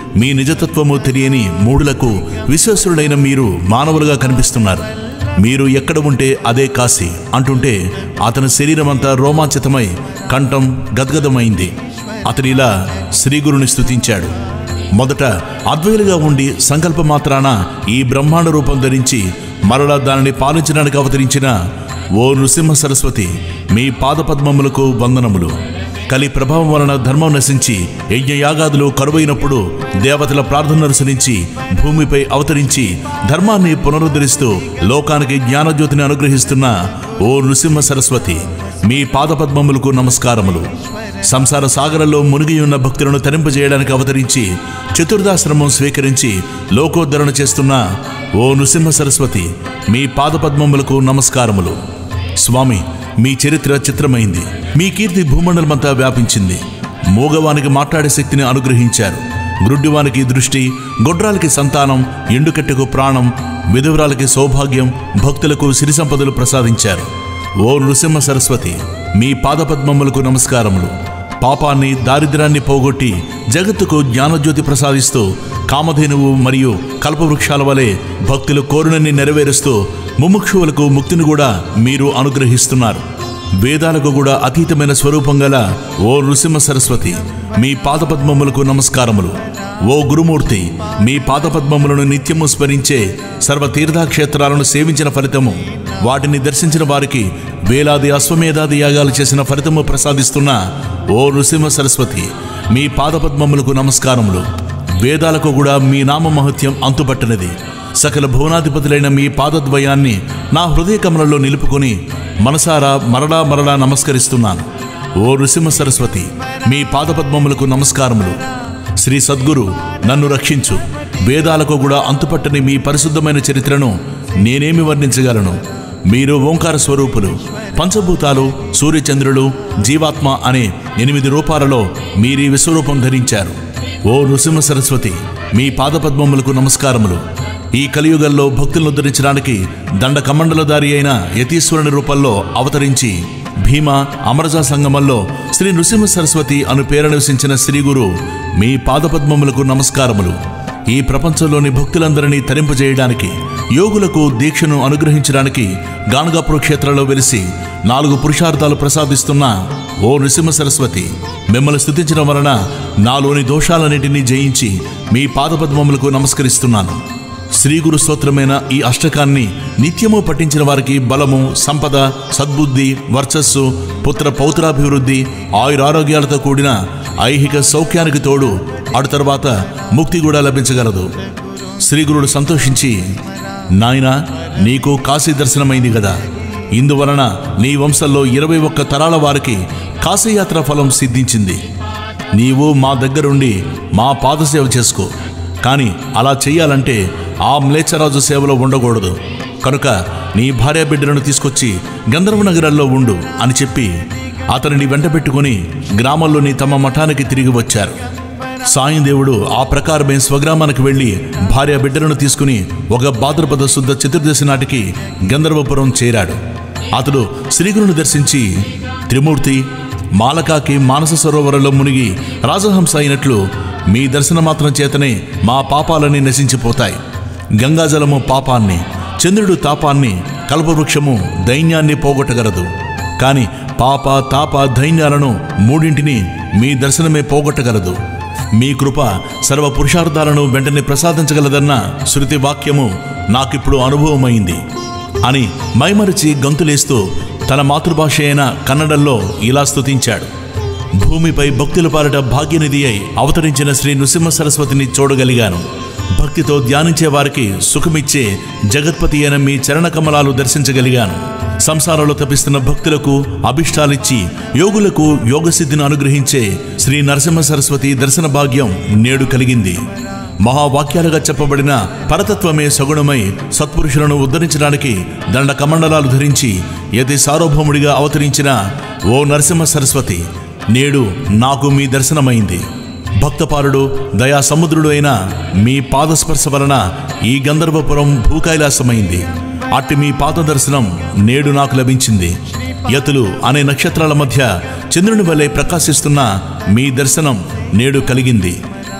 మీ నిజతత్వము తెలియని మూడులకు విశ్వసుడైన మీరు మానవులుగా కనిపిస్తున్నారు మీరు ఎక్కడ ఉంటే అదే కాశీ అంటుంటే అతని శరీరం అంతా రోమాంచితమై కంఠం గద్గదమైంది అతని ఇలా శ్రీగురుని స్తుతించాడు మొదట అద్వైలుగా ఉండి సంకల్ప మాత్రాన ఈ బ్రహ్మాండ రూపం ధరించి మరలా దానిని పాలించడానికి అవతరించిన ఓ నృసింహ సరస్వతి మీ పాదపద్మములకు వందనములు కలి ప్రభావం వలన ధర్మం నశించి యజ్ఞయాగాదులు కరువైనప్పుడు దేవతల ప్రార్థన అనుసరించి భూమిపై అవతరించి ధర్మాన్ని పునరుద్ధరిస్తూ లోకానికి జ్ఞానజ్యోతిని అనుగ్రహిస్తున్న ఓ నృసింహ సరస్వతి మీ పాదపద్మములకు నమస్కారములు సంసార సాగరంలో మునిగి ఉన్న భక్తులను తరింపజేయడానికి అవతరించి చతుర్దాశ్రమం స్వీకరించి లోకోద్ధరణ చేస్తున్న ఓ నృసింహ సరస్వతి మీ పాదపద్మములకు నమస్కారములు స్వామి మీ చరిత్ర చిత్రమైంది మీ కీర్తి భూమండలమంతా వ్యాపించింది మూగవానికి మాట్లాడే శక్తిని అనుగ్రహించారు గ్రుడ్డివానికి దృష్టి గొడ్రాలకి సంతానం ఎండుకట్టెకు ప్రాణం విధవరాలకి సౌభాగ్యం భక్తులకు సిరి సంపదలు ప్రసాదించారు ఓ నృసింహ సరస్వతి మీ పాదపద్మములకు నమస్కారములు పాపాన్ని దారిద్ర్యాన్ని పోగొట్టి జగత్తుకు జ్ఞానజ్యోతి ప్రసాదిస్తూ కామధేనువు మరియు కల్పవృక్షాల వలె భక్తులు కోరినని నెరవేరుస్తూ ముముక్షువులకు ముక్తిని కూడా మీరు అనుగ్రహిస్తున్నారు వేదాలకు కూడా అతీతమైన స్వరూపం గల ఓ నృసింహ సరస్వతి మీ పాదపద్మములకు నమస్కారములు ఓ గురుమూర్తి మీ పాదపద్మములను నిత్యము స్మరించే సర్వ తీర్థక్షేత్రాలను సేవించిన ఫలితము వాటిని దర్శించిన వారికి వేలాది అశ్వమేధాది యాగాలు చేసిన ఫలితము ప్రసాదిస్తున్న ఓ నృసింహ సరస్వతి మీ పాదపద్మములకు నమస్కారములు వేదాలకు కూడా మీ నామ మహత్యం అంతుపట్టినది సకల భువనాధిపతులైన మీ పాదద్వయాన్ని నా హృదయ కమలంలో నిలుపుకొని మనసారా మరలా మరలా నమస్కరిస్తున్నాను ఓ నృసింహ సరస్వతి మీ పాదపద్మములకు నమస్కారములు శ్రీ సద్గురు నన్ను రక్షించు వేదాలకు కూడా అంతుపట్టని మీ పరిశుద్ధమైన చరిత్రను నేనేమి వర్ణించగలను మీరు ఓంకార స్వరూపులు పంచభూతాలు సూర్యచంద్రులు జీవాత్మ అనే ఎనిమిది రూపాలలో మీరీ విశ్వరూపం ధరించారు ఓ నృసింహ సరస్వతి మీ పాదపద్మములకు నమస్కారములు ఈ కలియుగంలో భక్తులను ఉద్ధరించడానికి దండ కమండలదారి అయిన యతీశ్వరుని రూపంలో అవతరించి భీమ అమరజా సంగమంలో శ్రీ నృసింహ సరస్వతి అను పేరు నివసించిన శ్రీగురు మీ పాదపద్మములకు నమస్కారములు ఈ ప్రపంచంలోని భక్తులందరినీ తరింపజేయడానికి యోగులకు దీక్షను అనుగ్రహించడానికి గానగాపుర క్షేత్రంలో వెలిసి నాలుగు పురుషార్థాలు ప్రసాదిస్తున్న ఓ నృసింహ సరస్వతి మిమ్మల్ని స్థుతించడం వలన నాలోని దోషాలన్నింటినీ జయించి మీ పాదపద్మములకు నమస్కరిస్తున్నాను శ్రీ గురు స్తోత్రమైన ఈ అష్టకాన్ని నిత్యము పఠించిన వారికి బలము సంపద సద్బుద్ధి వర్చస్సు పుత్ర పౌత్రాభివృద్ధి ఆయురారోగ్యాలతో కూడిన ఐహిక సౌఖ్యానికి తోడు అటు తర్వాత ముక్తి కూడా లభించగలదు శ్రీగురుడు సంతోషించి నాయనా నీకు కాశీ దర్శనమైంది కదా ఇందువలన నీ వంశంలో ఇరవై ఒక్క తరాల వారికి కాశీయాత్ర ఫలం సిద్ధించింది నీవు మా దగ్గరుండి మా పాదసేవ చేసుకో కానీ అలా చెయ్యాలంటే ఆ మ్లేచ్చరాజు సేవలో ఉండకూడదు కనుక నీ భార్య బిడ్డలను తీసుకొచ్చి గంధర్వ నగరంలో ఉండు అని చెప్పి అతనిని వెంటబెట్టుకుని గ్రామంలోని తమ మఠానికి తిరిగి వచ్చారు సాయం దేవుడు ఆ ప్రకారమే స్వగ్రామానికి వెళ్ళి భార్య బిడ్డలను తీసుకుని ఒక భాద్రపద శుద్ధ చతుర్దశి నాటికి గంధర్వపురం చేరాడు అతడు శ్రీగురుని దర్శించి త్రిమూర్తి మాలకాకి మానస సరోవరంలో మునిగి రాజహంస అయినట్లు మీ దర్శన మాత్రం చేతనే మా పాపాలన్నీ నశించిపోతాయి గంగాజలము పాపాన్ని చంద్రుడు తాపాన్ని కల్పవృక్షము దైన్యాన్ని పోగొట్టగలదు కాని పాప తాప దైన్యాలను మూడింటిని మీ దర్శనమే పోగొట్టగలదు మీ కృప సర్వ పురుషార్థాలను వెంటనే ప్రసాదించగలదన్న శృతి వాక్యము నాకిప్పుడు అనుభవమైంది అని మైమరిచి గంతులేస్తూ తన మాతృభాష అయిన కన్నడంలో ఇలా స్తుతించాడు భూమిపై భక్తుల పాలిట భాగ్యనిధి అయి అవతరించిన శ్రీ నృసింహ సరస్వతిని చూడగలిగాను భక్తితో ధ్యానించే వారికి సుఖమిచ్చే జగత్పతి అయిన మీ చరణ కమలాలు దర్శించగలిగాను సంసారంలో తపిస్తున్న భక్తులకు అభిష్టాలిచ్చి యోగులకు యోగసిద్ధిని అనుగ్రహించే శ్రీ నరసింహ సరస్వతి దర్శన భాగ్యం నేడు కలిగింది మహావాక్యాలుగా చెప్పబడిన పరతత్వమే సగుణమై సత్పురుషులను ఉద్ధరించడానికి దండ కమండలాలు ధరించి యతి సార్వభౌముడిగా అవతరించిన ఓ నరసింహ సరస్వతి నేడు నాకు మీ దర్శనమైంది భక్తపారుడు దయా సముద్రుడు అయిన మీ పాదస్పర్శ వలన ఈ గంధర్వపురం భూకైలాసమైంది అట్టి మీ పాద దర్శనం నేడు నాకు లభించింది యతులు అనే నక్షత్రాల మధ్య చంద్రుని వలె ప్రకాశిస్తున్న మీ దర్శనం నేడు కలిగింది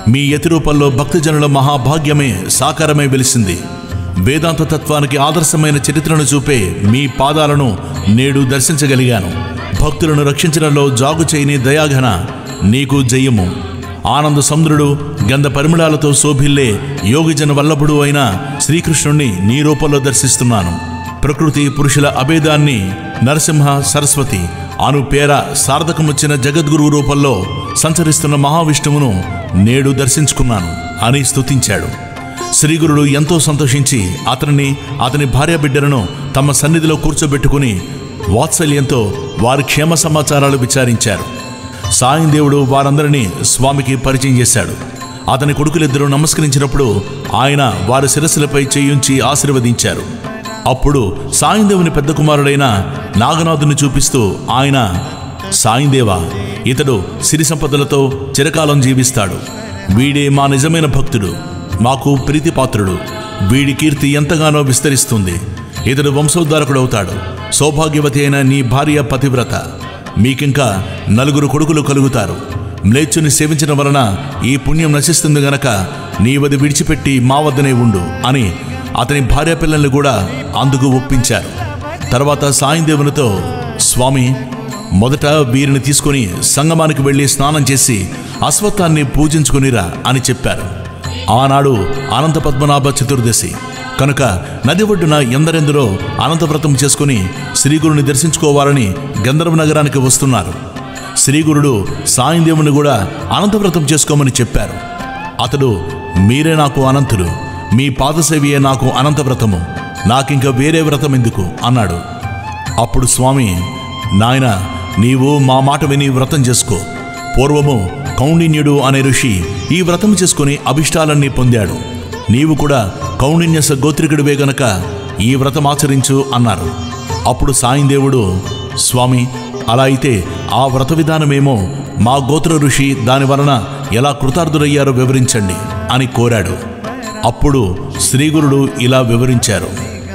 మీ యతి రూపంలో భక్తజనుల మహాభాగ్యమే సాకారమై వెలిసింది వేదాంత తత్వానికి ఆదర్శమైన చరిత్రను చూపే మీ పాదాలను నేడు దర్శించగలిగాను భక్తులను రక్షించడంలో జాగు చేయని దయాఘన నీకు జయము ఆనంద సముద్రుడు గంధ పరిమళాలతో శోభిల్లే యోగిజన వల్లభుడు అయిన శ్రీకృష్ణుణ్ణి నీ రూపంలో దర్శిస్తున్నాను ప్రకృతి పురుషుల అభేదాన్ని నరసింహ సరస్వతి అను పేర సార్థకమొచ్చిన జగద్గురు రూపంలో సంచరిస్తున్న మహావిష్ణువును నేడు దర్శించుకున్నాను అని స్తుతించాడు శ్రీగురుడు ఎంతో సంతోషించి అతనిని అతని భార్య బిడ్డలను తమ సన్నిధిలో కూర్చోబెట్టుకుని వాత్సల్యంతో వారి క్షేమ సమాచారాలు విచారించారు సాయం దేవుడు వారందరినీ స్వామికి పరిచయం చేశాడు అతని కొడుకులిద్దరూ నమస్కరించినప్పుడు ఆయన వారి శిరస్సులపై చేయుంచి ఆశీర్వదించారు అప్పుడు సాయందేవుని పెద్ద కుమారుడైన నాగనాథుని చూపిస్తూ ఆయన సాయందేవా ఇతడు సిరి సంపదలతో చిరకాలం జీవిస్తాడు వీడే మా నిజమైన భక్తుడు మాకు ప్రీతిపాత్రుడు వీడి కీర్తి ఎంతగానో విస్తరిస్తుంది ఇతడు వంశోద్ధారకుడవుతాడు సౌభాగ్యవతి అయిన నీ భార్య పతివ్రత మీకింకా నలుగురు కొడుకులు కలుగుతారు మ్లేచ్చుని సేవించడం వలన ఈ పుణ్యం నశిస్తుంది గనక నీవది విడిచిపెట్టి మా వద్దనే ఉండు అని అతని భార్య పిల్లల్ని కూడా అందుకు ఒప్పించారు తర్వాత సాయందేవునితో స్వామి మొదట వీరిని తీసుకొని సంగమానికి వెళ్ళి స్నానం చేసి అశ్వత్థాన్ని పూజించుకునిరా అని చెప్పారు ఆనాడు అనంత పద్మనాభ చతుర్దశి కనుక నది ఒడ్డున ఎందరెందరో అనంతవ్రతం చేసుకుని శ్రీగురుని దర్శించుకోవాలని గంధర్వ నగరానికి వస్తున్నారు శ్రీగురుడు సాయందేవుని కూడా అనంతవ్రతం చేసుకోమని చెప్పారు అతడు మీరే నాకు అనంతుడు మీ పాదసేవియే నాకు అనంతవ్రతము నాకింక వేరే వ్రతం ఎందుకు అన్నాడు అప్పుడు స్వామి నాయన నీవు మా మాట విని వ్రతం చేసుకో పూర్వము కౌండిన్యుడు అనే ఋషి ఈ వ్రతం చేసుకుని అభిష్టాలన్నీ పొందాడు నీవు కూడా కౌండిన్యస గోత్రికుడివే గనక ఈ వ్రతం ఆచరించు అన్నారు అప్పుడు సాయందేవుడు స్వామి అలా అయితే ఆ వ్రత విధానమేమో మా గోత్ర ఋషి దాని వలన ఎలా కృతార్థులయ్యారో వివరించండి అని కోరాడు అప్పుడు శ్రీగురుడు ఇలా వివరించారు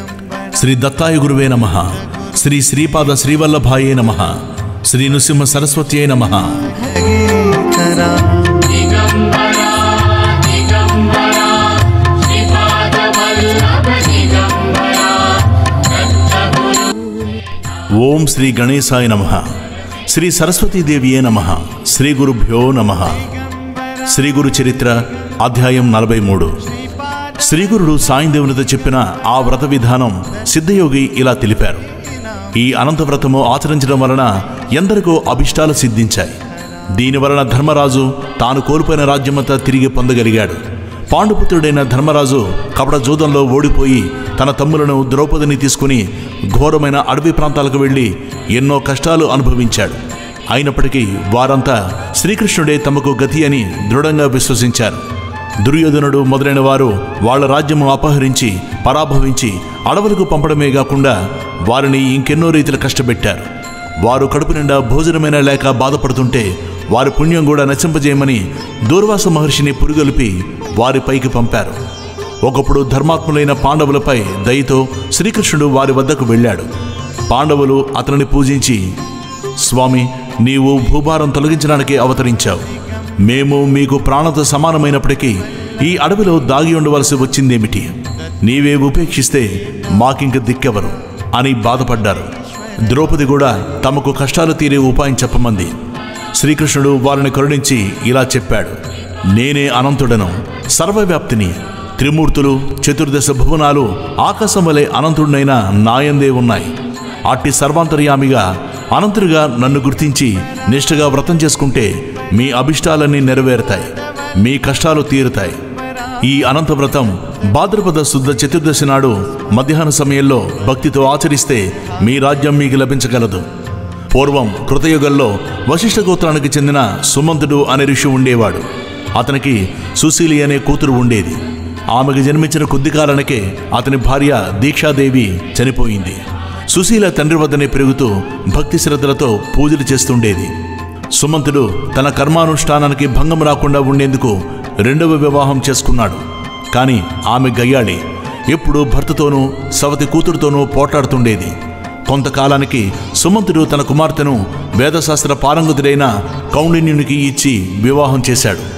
శ్రీ దత్తాయ గురువే నమ శ్రీ శ్రీపాద శ్రీవల్లభాయే నమ శ్రీ నృసింహ సరస్వత్యే నమ ఓం శ్రీ గణేశాయ నమ శ్రీ సరస్వతీదేవియే నమ శ్రీ గురుభ్యో నమ శ్రీ గురు చరిత్ర అధ్యాయం నలభై మూడు శ్రీగురుడు సాయందేవునితో చెప్పిన ఆ వ్రత విధానం సిద్ధయోగి ఇలా తెలిపారు ఈ అనంత వ్రతము ఆచరించడం వలన ఎందరికో అభిష్టాలు సిద్ధించాయి దీని వలన ధర్మరాజు తాను కోల్పోయిన రాజ్యమంతా తిరిగి పొందగలిగాడు పాండుపుత్రుడైన ధర్మరాజు కపట జూదంలో ఓడిపోయి తన తమ్ములను ద్రౌపదిని తీసుకుని ఘోరమైన అడవి ప్రాంతాలకు వెళ్ళి ఎన్నో కష్టాలు అనుభవించాడు అయినప్పటికీ వారంతా శ్రీకృష్ణుడే తమకు గతి అని దృఢంగా విశ్వసించారు దుర్యోధనుడు మొదలైన వారు వాళ్ళ రాజ్యము అపహరించి పరాభవించి అడవులకు పంపడమే కాకుండా వారిని ఇంకెన్నో రీతిలో కష్టపెట్టారు వారు కడుపు నిండా భోజనమైన లేక బాధపడుతుంటే వారి పుణ్యం కూడా నశింపజేయమని దూర్వాస మహర్షిని పురుగొలిపి వారిపైకి పంపారు ఒకప్పుడు ధర్మాత్ములైన పాండవులపై దయతో శ్రీకృష్ణుడు వారి వద్దకు వెళ్ళాడు పాండవులు అతనిని పూజించి స్వామి నీవు భూభారం తొలగించడానికి అవతరించావు మేము మీకు ప్రాణంతో సమానమైనప్పటికీ ఈ అడవిలో దాగి ఉండవలసి వచ్చిందేమిటి నీవే ఉపేక్షిస్తే మాకింక దిక్కెవరు అని బాధపడ్డారు ద్రౌపది కూడా తమకు కష్టాలు తీరే ఉపాయం చెప్పమంది శ్రీకృష్ణుడు వారిని కరుణించి ఇలా చెప్పాడు నేనే అనంతుడను సర్వవ్యాప్తిని త్రిమూర్తులు చతుర్దశ భువనాలు ఆకాశం వలె అనంతుడినైన నాయందే ఉన్నాయి అట్టి సర్వాంతర్యామిగా అనంతుడిగా నన్ను గుర్తించి నిష్ఠగా వ్రతం చేసుకుంటే మీ అభిష్టాలన్నీ నెరవేరుతాయి మీ కష్టాలు తీరుతాయి ఈ అనంత వ్రతం భాద్రపద శుద్ధ చతుర్దశి నాడు మధ్యాహ్న సమయంలో భక్తితో ఆచరిస్తే మీ రాజ్యం మీకు లభించగలదు పూర్వం కృతయుగంలో వశిష్ఠ గోత్రానికి చెందిన సుమంతుడు అనే ఋషి ఉండేవాడు అతనికి సుశీలి అనే కూతురు ఉండేది ఆమెకు జన్మించిన కొద్ది కాలానికే అతని భార్య దీక్షాదేవి చనిపోయింది సుశీల తండ్రి వద్దనే పెరుగుతూ భక్తి శ్రద్ధలతో పూజలు చేస్తుండేది సుమంతుడు తన కర్మానుష్ఠానానికి భంగం రాకుండా ఉండేందుకు రెండవ వివాహం చేసుకున్నాడు కానీ ఆమె గయ్యాళి ఎప్పుడూ భర్తతోనూ సవతి కూతురుతోనూ పోట్లాడుతుండేది కొంతకాలానికి సుమంతుడు తన కుమార్తెను వేదశాస్త్ర పారంగతుడైన కౌండిన్యునికి ఇచ్చి వివాహం చేశాడు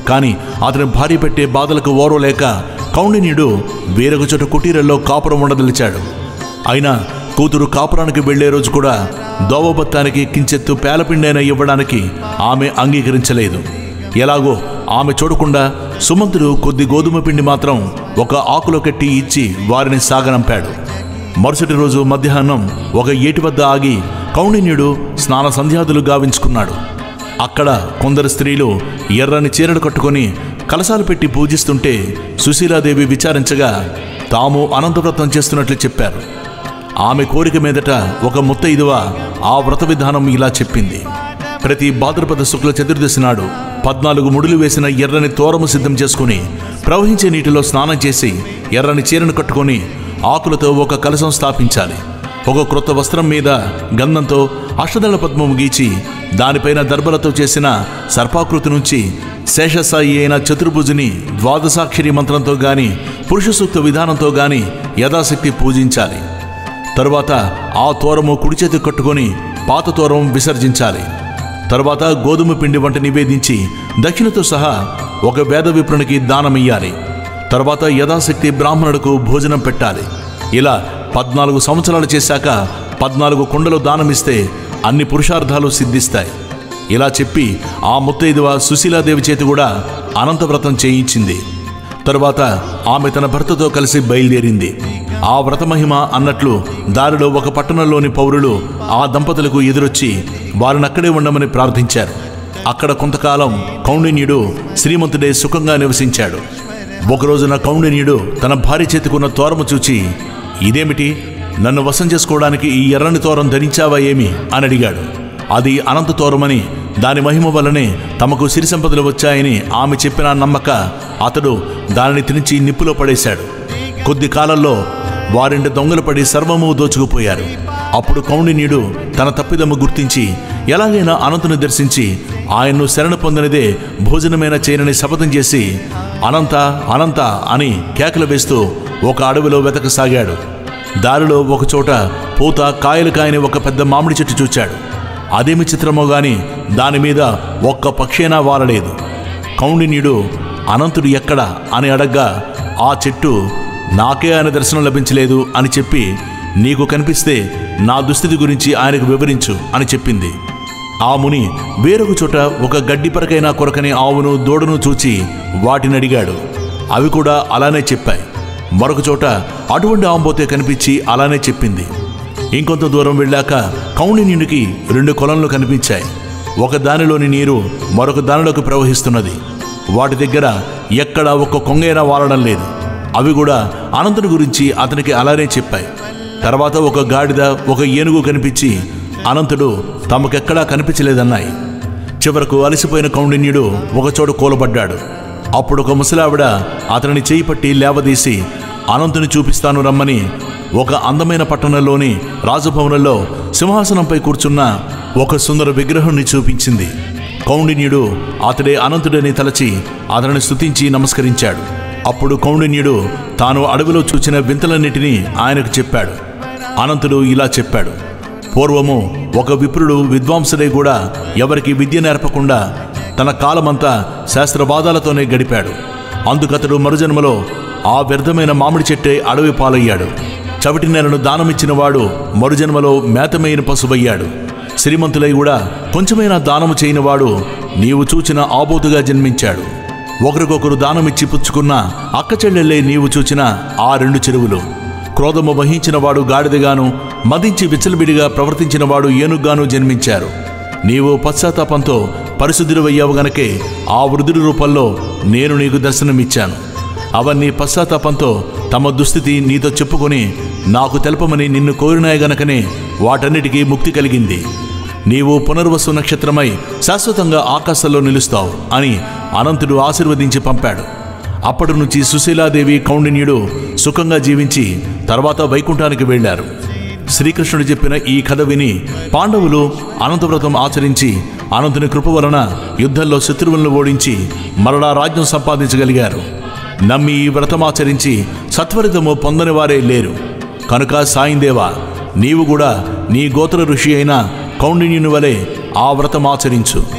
కానీ అతని భార్య పెట్టే బాధలకు ఓరవలేక కౌండిన్యుడు వేరొక చోట కుటీరంలో కాపురం ఉండదలిచాడు అయినా కూతురు కాపురానికి వెళ్లే రోజు కూడా దోవబత్తానికి కించెత్తు పేలపిండైన ఇవ్వడానికి ఆమె అంగీకరించలేదు ఎలాగో ఆమె చూడకుండా సుమంతుడు కొద్ది గోధుమ పిండి మాత్రం ఒక ఆకులో కట్టి ఇచ్చి వారిని సాగనంపాడు మరుసటి రోజు మధ్యాహ్నం ఒక ఏటి వద్ద ఆగి కౌండిన్యుడు స్నాన సంధ్యాదులు గావించుకున్నాడు అక్కడ కొందరు స్త్రీలు ఎర్రని చీరలు కట్టుకొని కలశాలు పెట్టి పూజిస్తుంటే సుశీలాదేవి విచారించగా తాము అనంతవ్రతం చేస్తున్నట్లు చెప్పారు ఆమె కోరిక మీదట ఒక ముత్తైదువ ఆ వ్రత విధానం ఇలా చెప్పింది ప్రతి భాద్రపద శుక్ల చతుర్దశి నాడు పద్నాలుగు ముడులు వేసిన ఎర్రని తోరము సిద్ధం చేసుకుని ప్రవహించే నీటిలో స్నానం చేసి ఎర్రని చీరను కట్టుకొని ఆకులతో ఒక కలశం స్థాపించాలి ఒక క్రొత్త వస్త్రం మీద గంధంతో అష్టదళ పద్మం గీచి దానిపైన దర్భలతో చేసిన సర్పాకృతి నుంచి శేషసాయి అయిన చతుర్భుజుని ద్వాదశాక్షరి మంత్రంతో గాని పురుష సూక్త విధానంతో గాని యథాశక్తి పూజించాలి తరువాత ఆ తోరము కుడి చేతి కట్టుకొని పాత తోరం విసర్జించాలి తరువాత గోధుమ పిండి వంట నివేదించి దక్షిణతో సహా ఒక వేద విప్రునికి దానమియ్యాలి తర్వాత యథాశక్తి బ్రాహ్మణుడికి భోజనం పెట్టాలి ఇలా పద్నాలుగు సంవత్సరాలు చేశాక పద్నాలుగు కుండలు దానమిస్తే అన్ని పురుషార్థాలు సిద్ధిస్తాయి ఇలా చెప్పి ఆ ముత్తైదువ సుశీలాదేవి చేతి కూడా అనంతవ్రతం చేయించింది తరువాత ఆమె తన భర్తతో కలిసి బయలుదేరింది ఆ వ్రతమహిమ అన్నట్లు దారిలో ఒక పట్టణంలోని పౌరులు ఆ దంపతులకు ఎదురొచ్చి వారిని అక్కడే ఉండమని ప్రార్థించారు అక్కడ కొంతకాలం కౌండిన్యుడు శ్రీమంతుడే సుఖంగా నివసించాడు ఒకరోజున కౌండిన్యుడు తన భార్య చేతికున్న తోరము చూచి ఇదేమిటి నన్ను వశం చేసుకోవడానికి ఈ ఎర్రని తోరం ధరించావా ఏమి అని అడిగాడు అది అనంత తోరమని దాని మహిమ వల్లనే తమకు సిరి సంపదలు వచ్చాయని ఆమె చెప్పిన నమ్మక అతడు దానిని తినిచి నిప్పులో పడేశాడు కొద్ది కాలంలో వారింటి దొంగలు పడి సర్వము దోచుకుపోయారు అప్పుడు కౌండిన్యుడు తన తప్పిదము గుర్తించి ఎలాగైనా అనంతుని దర్శించి ఆయన్ను శరణ పొందినదే భోజనమైన చేయనని శపథం చేసి అనంత అనంత అని కేకలు వేస్తూ ఒక అడవిలో వెతకసాగాడు దారిలో ఒకచోట పూత కాయలు కాయని ఒక పెద్ద మామిడి చెట్టు చూచాడు అదేమి చిత్రమో గాని దాని మీద ఒక్క పక్షేనా వాలలేదు కౌండిన్యుడు అనంతుడు ఎక్కడ అని అడగ్గా ఆ చెట్టు నాకే ఆయన దర్శనం లభించలేదు అని చెప్పి నీకు కనిపిస్తే నా దుస్థితి గురించి ఆయనకు వివరించు అని చెప్పింది ఆ ముని వేరొక చోట ఒక గడ్డి పరకైనా కొరకని ఆవును దూడను చూచి వాటిని అడిగాడు అవి కూడా అలానే చెప్పాయి మరొక చోట అటువంటి ఆంబోతే కనిపించి అలానే చెప్పింది ఇంకొంత దూరం వెళ్ళాక కౌండిన్యునికి రెండు కొలంలు కనిపించాయి ఒక దానిలోని నీరు మరొక దానిలోకి ప్రవహిస్తున్నది వాటి దగ్గర ఎక్కడ ఒక్క కొంగైనా వాలడం లేదు అవి కూడా అనంతుని గురించి అతనికి అలానే చెప్పాయి తర్వాత ఒక గాడిద ఒక ఏనుగు కనిపించి అనంతుడు తమకెక్కడా కనిపించలేదన్నాయి చివరకు అలసిపోయిన కౌండిన్యుడు ఒకచోట కూలబడ్డాడు అప్పుడు ఒక ముసలావిడ అతనిని చేయి పట్టి లేవదీసి అనంతుని చూపిస్తాను రమ్మని ఒక అందమైన పట్టణంలోని రాజభవనంలో సింహాసనంపై కూర్చున్న ఒక సుందర విగ్రహాన్ని చూపించింది కౌండిన్యుడు అతడే అనంతుడని తలచి అతనిని స్తుతించి నమస్కరించాడు అప్పుడు కౌండిన్యుడు తాను అడవిలో చూచిన వింతలన్నిటినీ ఆయనకు చెప్పాడు అనంతుడు ఇలా చెప్పాడు పూర్వము ఒక విప్రుడు విద్వాంసుడే కూడా ఎవరికి విద్య నేర్పకుండా తన కాలమంతా శాస్త్రవాదాలతోనే గడిపాడు అందుకతడు మరుజన్మలో ఆ వ్యర్థమైన మామిడి చెట్టే అడవి పాలయ్యాడు చవిటి నెలను దానమిచ్చిన వాడు మరుజన్మలో మేతమైన పశువయ్యాడు శ్రీమంతులై కూడా కొంచెమైనా దానము చేయనివాడు నీవు చూచిన ఆబోతుగా జన్మించాడు ఒకరికొకరు దానమిచ్చి పుచ్చుకున్న అక్క చెల్లెళ్ళే నీవు చూచిన ఆ రెండు చెరువులు క్రోధము వహించిన వాడు గాడిదగాను మదించి విచ్చలబిడిగా ప్రవర్తించిన వాడు ఏనుగ్గాను జన్మించారు నీవు పశ్చాత్తాపంతో పరిశుద్ధుడివయ్యావు గనకే ఆ వృద్ధుడి రూపంలో నేను నీకు దర్శనమిచ్చాను అవన్నీ పశ్చాత్తాపంతో తమ దుస్థితి నీతో చెప్పుకొని నాకు తెలపమని నిన్ను కోరినాయి గనకనే వాటన్నిటికీ ముక్తి కలిగింది నీవు పునర్వసు నక్షత్రమై శాశ్వతంగా ఆకాశంలో నిలుస్తావు అని అనంతుడు ఆశీర్వదించి పంపాడు అప్పటి నుంచి సుశీలాదేవి కౌండిన్యుడు సుఖంగా జీవించి తర్వాత వైకుంఠానికి వెళ్ళారు శ్రీకృష్ణుడు చెప్పిన ఈ కథ విని పాండవులు అనంతవ్రతం ఆచరించి అనంతుని కృప వలన యుద్ధంలో శత్రువులను ఓడించి మరలా రాజ్యం సంపాదించగలిగారు నమ్మి ఈ వ్రతమాచరించి సత్వరితము పొందని వారే లేరు కనుక సాయిందేవా నీవు కూడా నీ గోత్ర ఋషి అయిన కౌండిన్యుని వలె ఆ వ్రతమాచరించు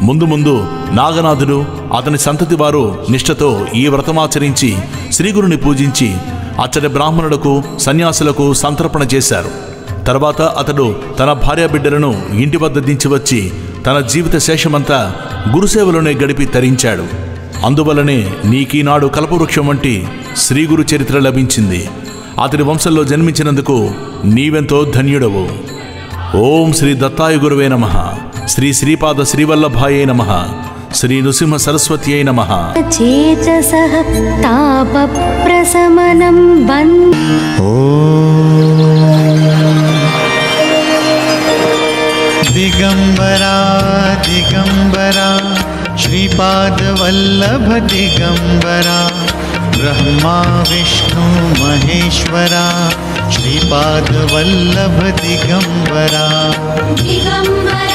ముందు ముందు నాగనాథుడు అతని సంతతి వారు నిష్ఠతో ఈ వ్రతమాచరించి శ్రీగురుని పూజించి అచ్చటి బ్రాహ్మణులకు సన్యాసులకు సంతర్పణ చేశారు తర్వాత అతడు తన భార్య బిడ్డలను ఇంటి వద్ద దించి వచ్చి తన జీవిత శేషమంతా గురుసేవలోనే గడిపి తరించాడు అందువలనే నీకీనాడు కల్పవృక్షం వంటి శ్రీగురు చరిత్ర లభించింది అతడి వంశంలో జన్మించినందుకు నీవెంతో ధన్యుడవు ఓం శ్రీ దత్తాయ గురువే నమ శ్రీ శ్రీపాద శ్రీవల్లభాయే నమ శ్రీ నృసింహ సరస్వత్యై నమ चेतसः तापप्रशमनं वन् दिगम्बरा दिगम्बरा श्रीपादवल्लभ दिगम्बरा ब्रह्मा विष्णु महेश्वरा श्रीपादवल्लभ दिगम्बरा दिगम्बर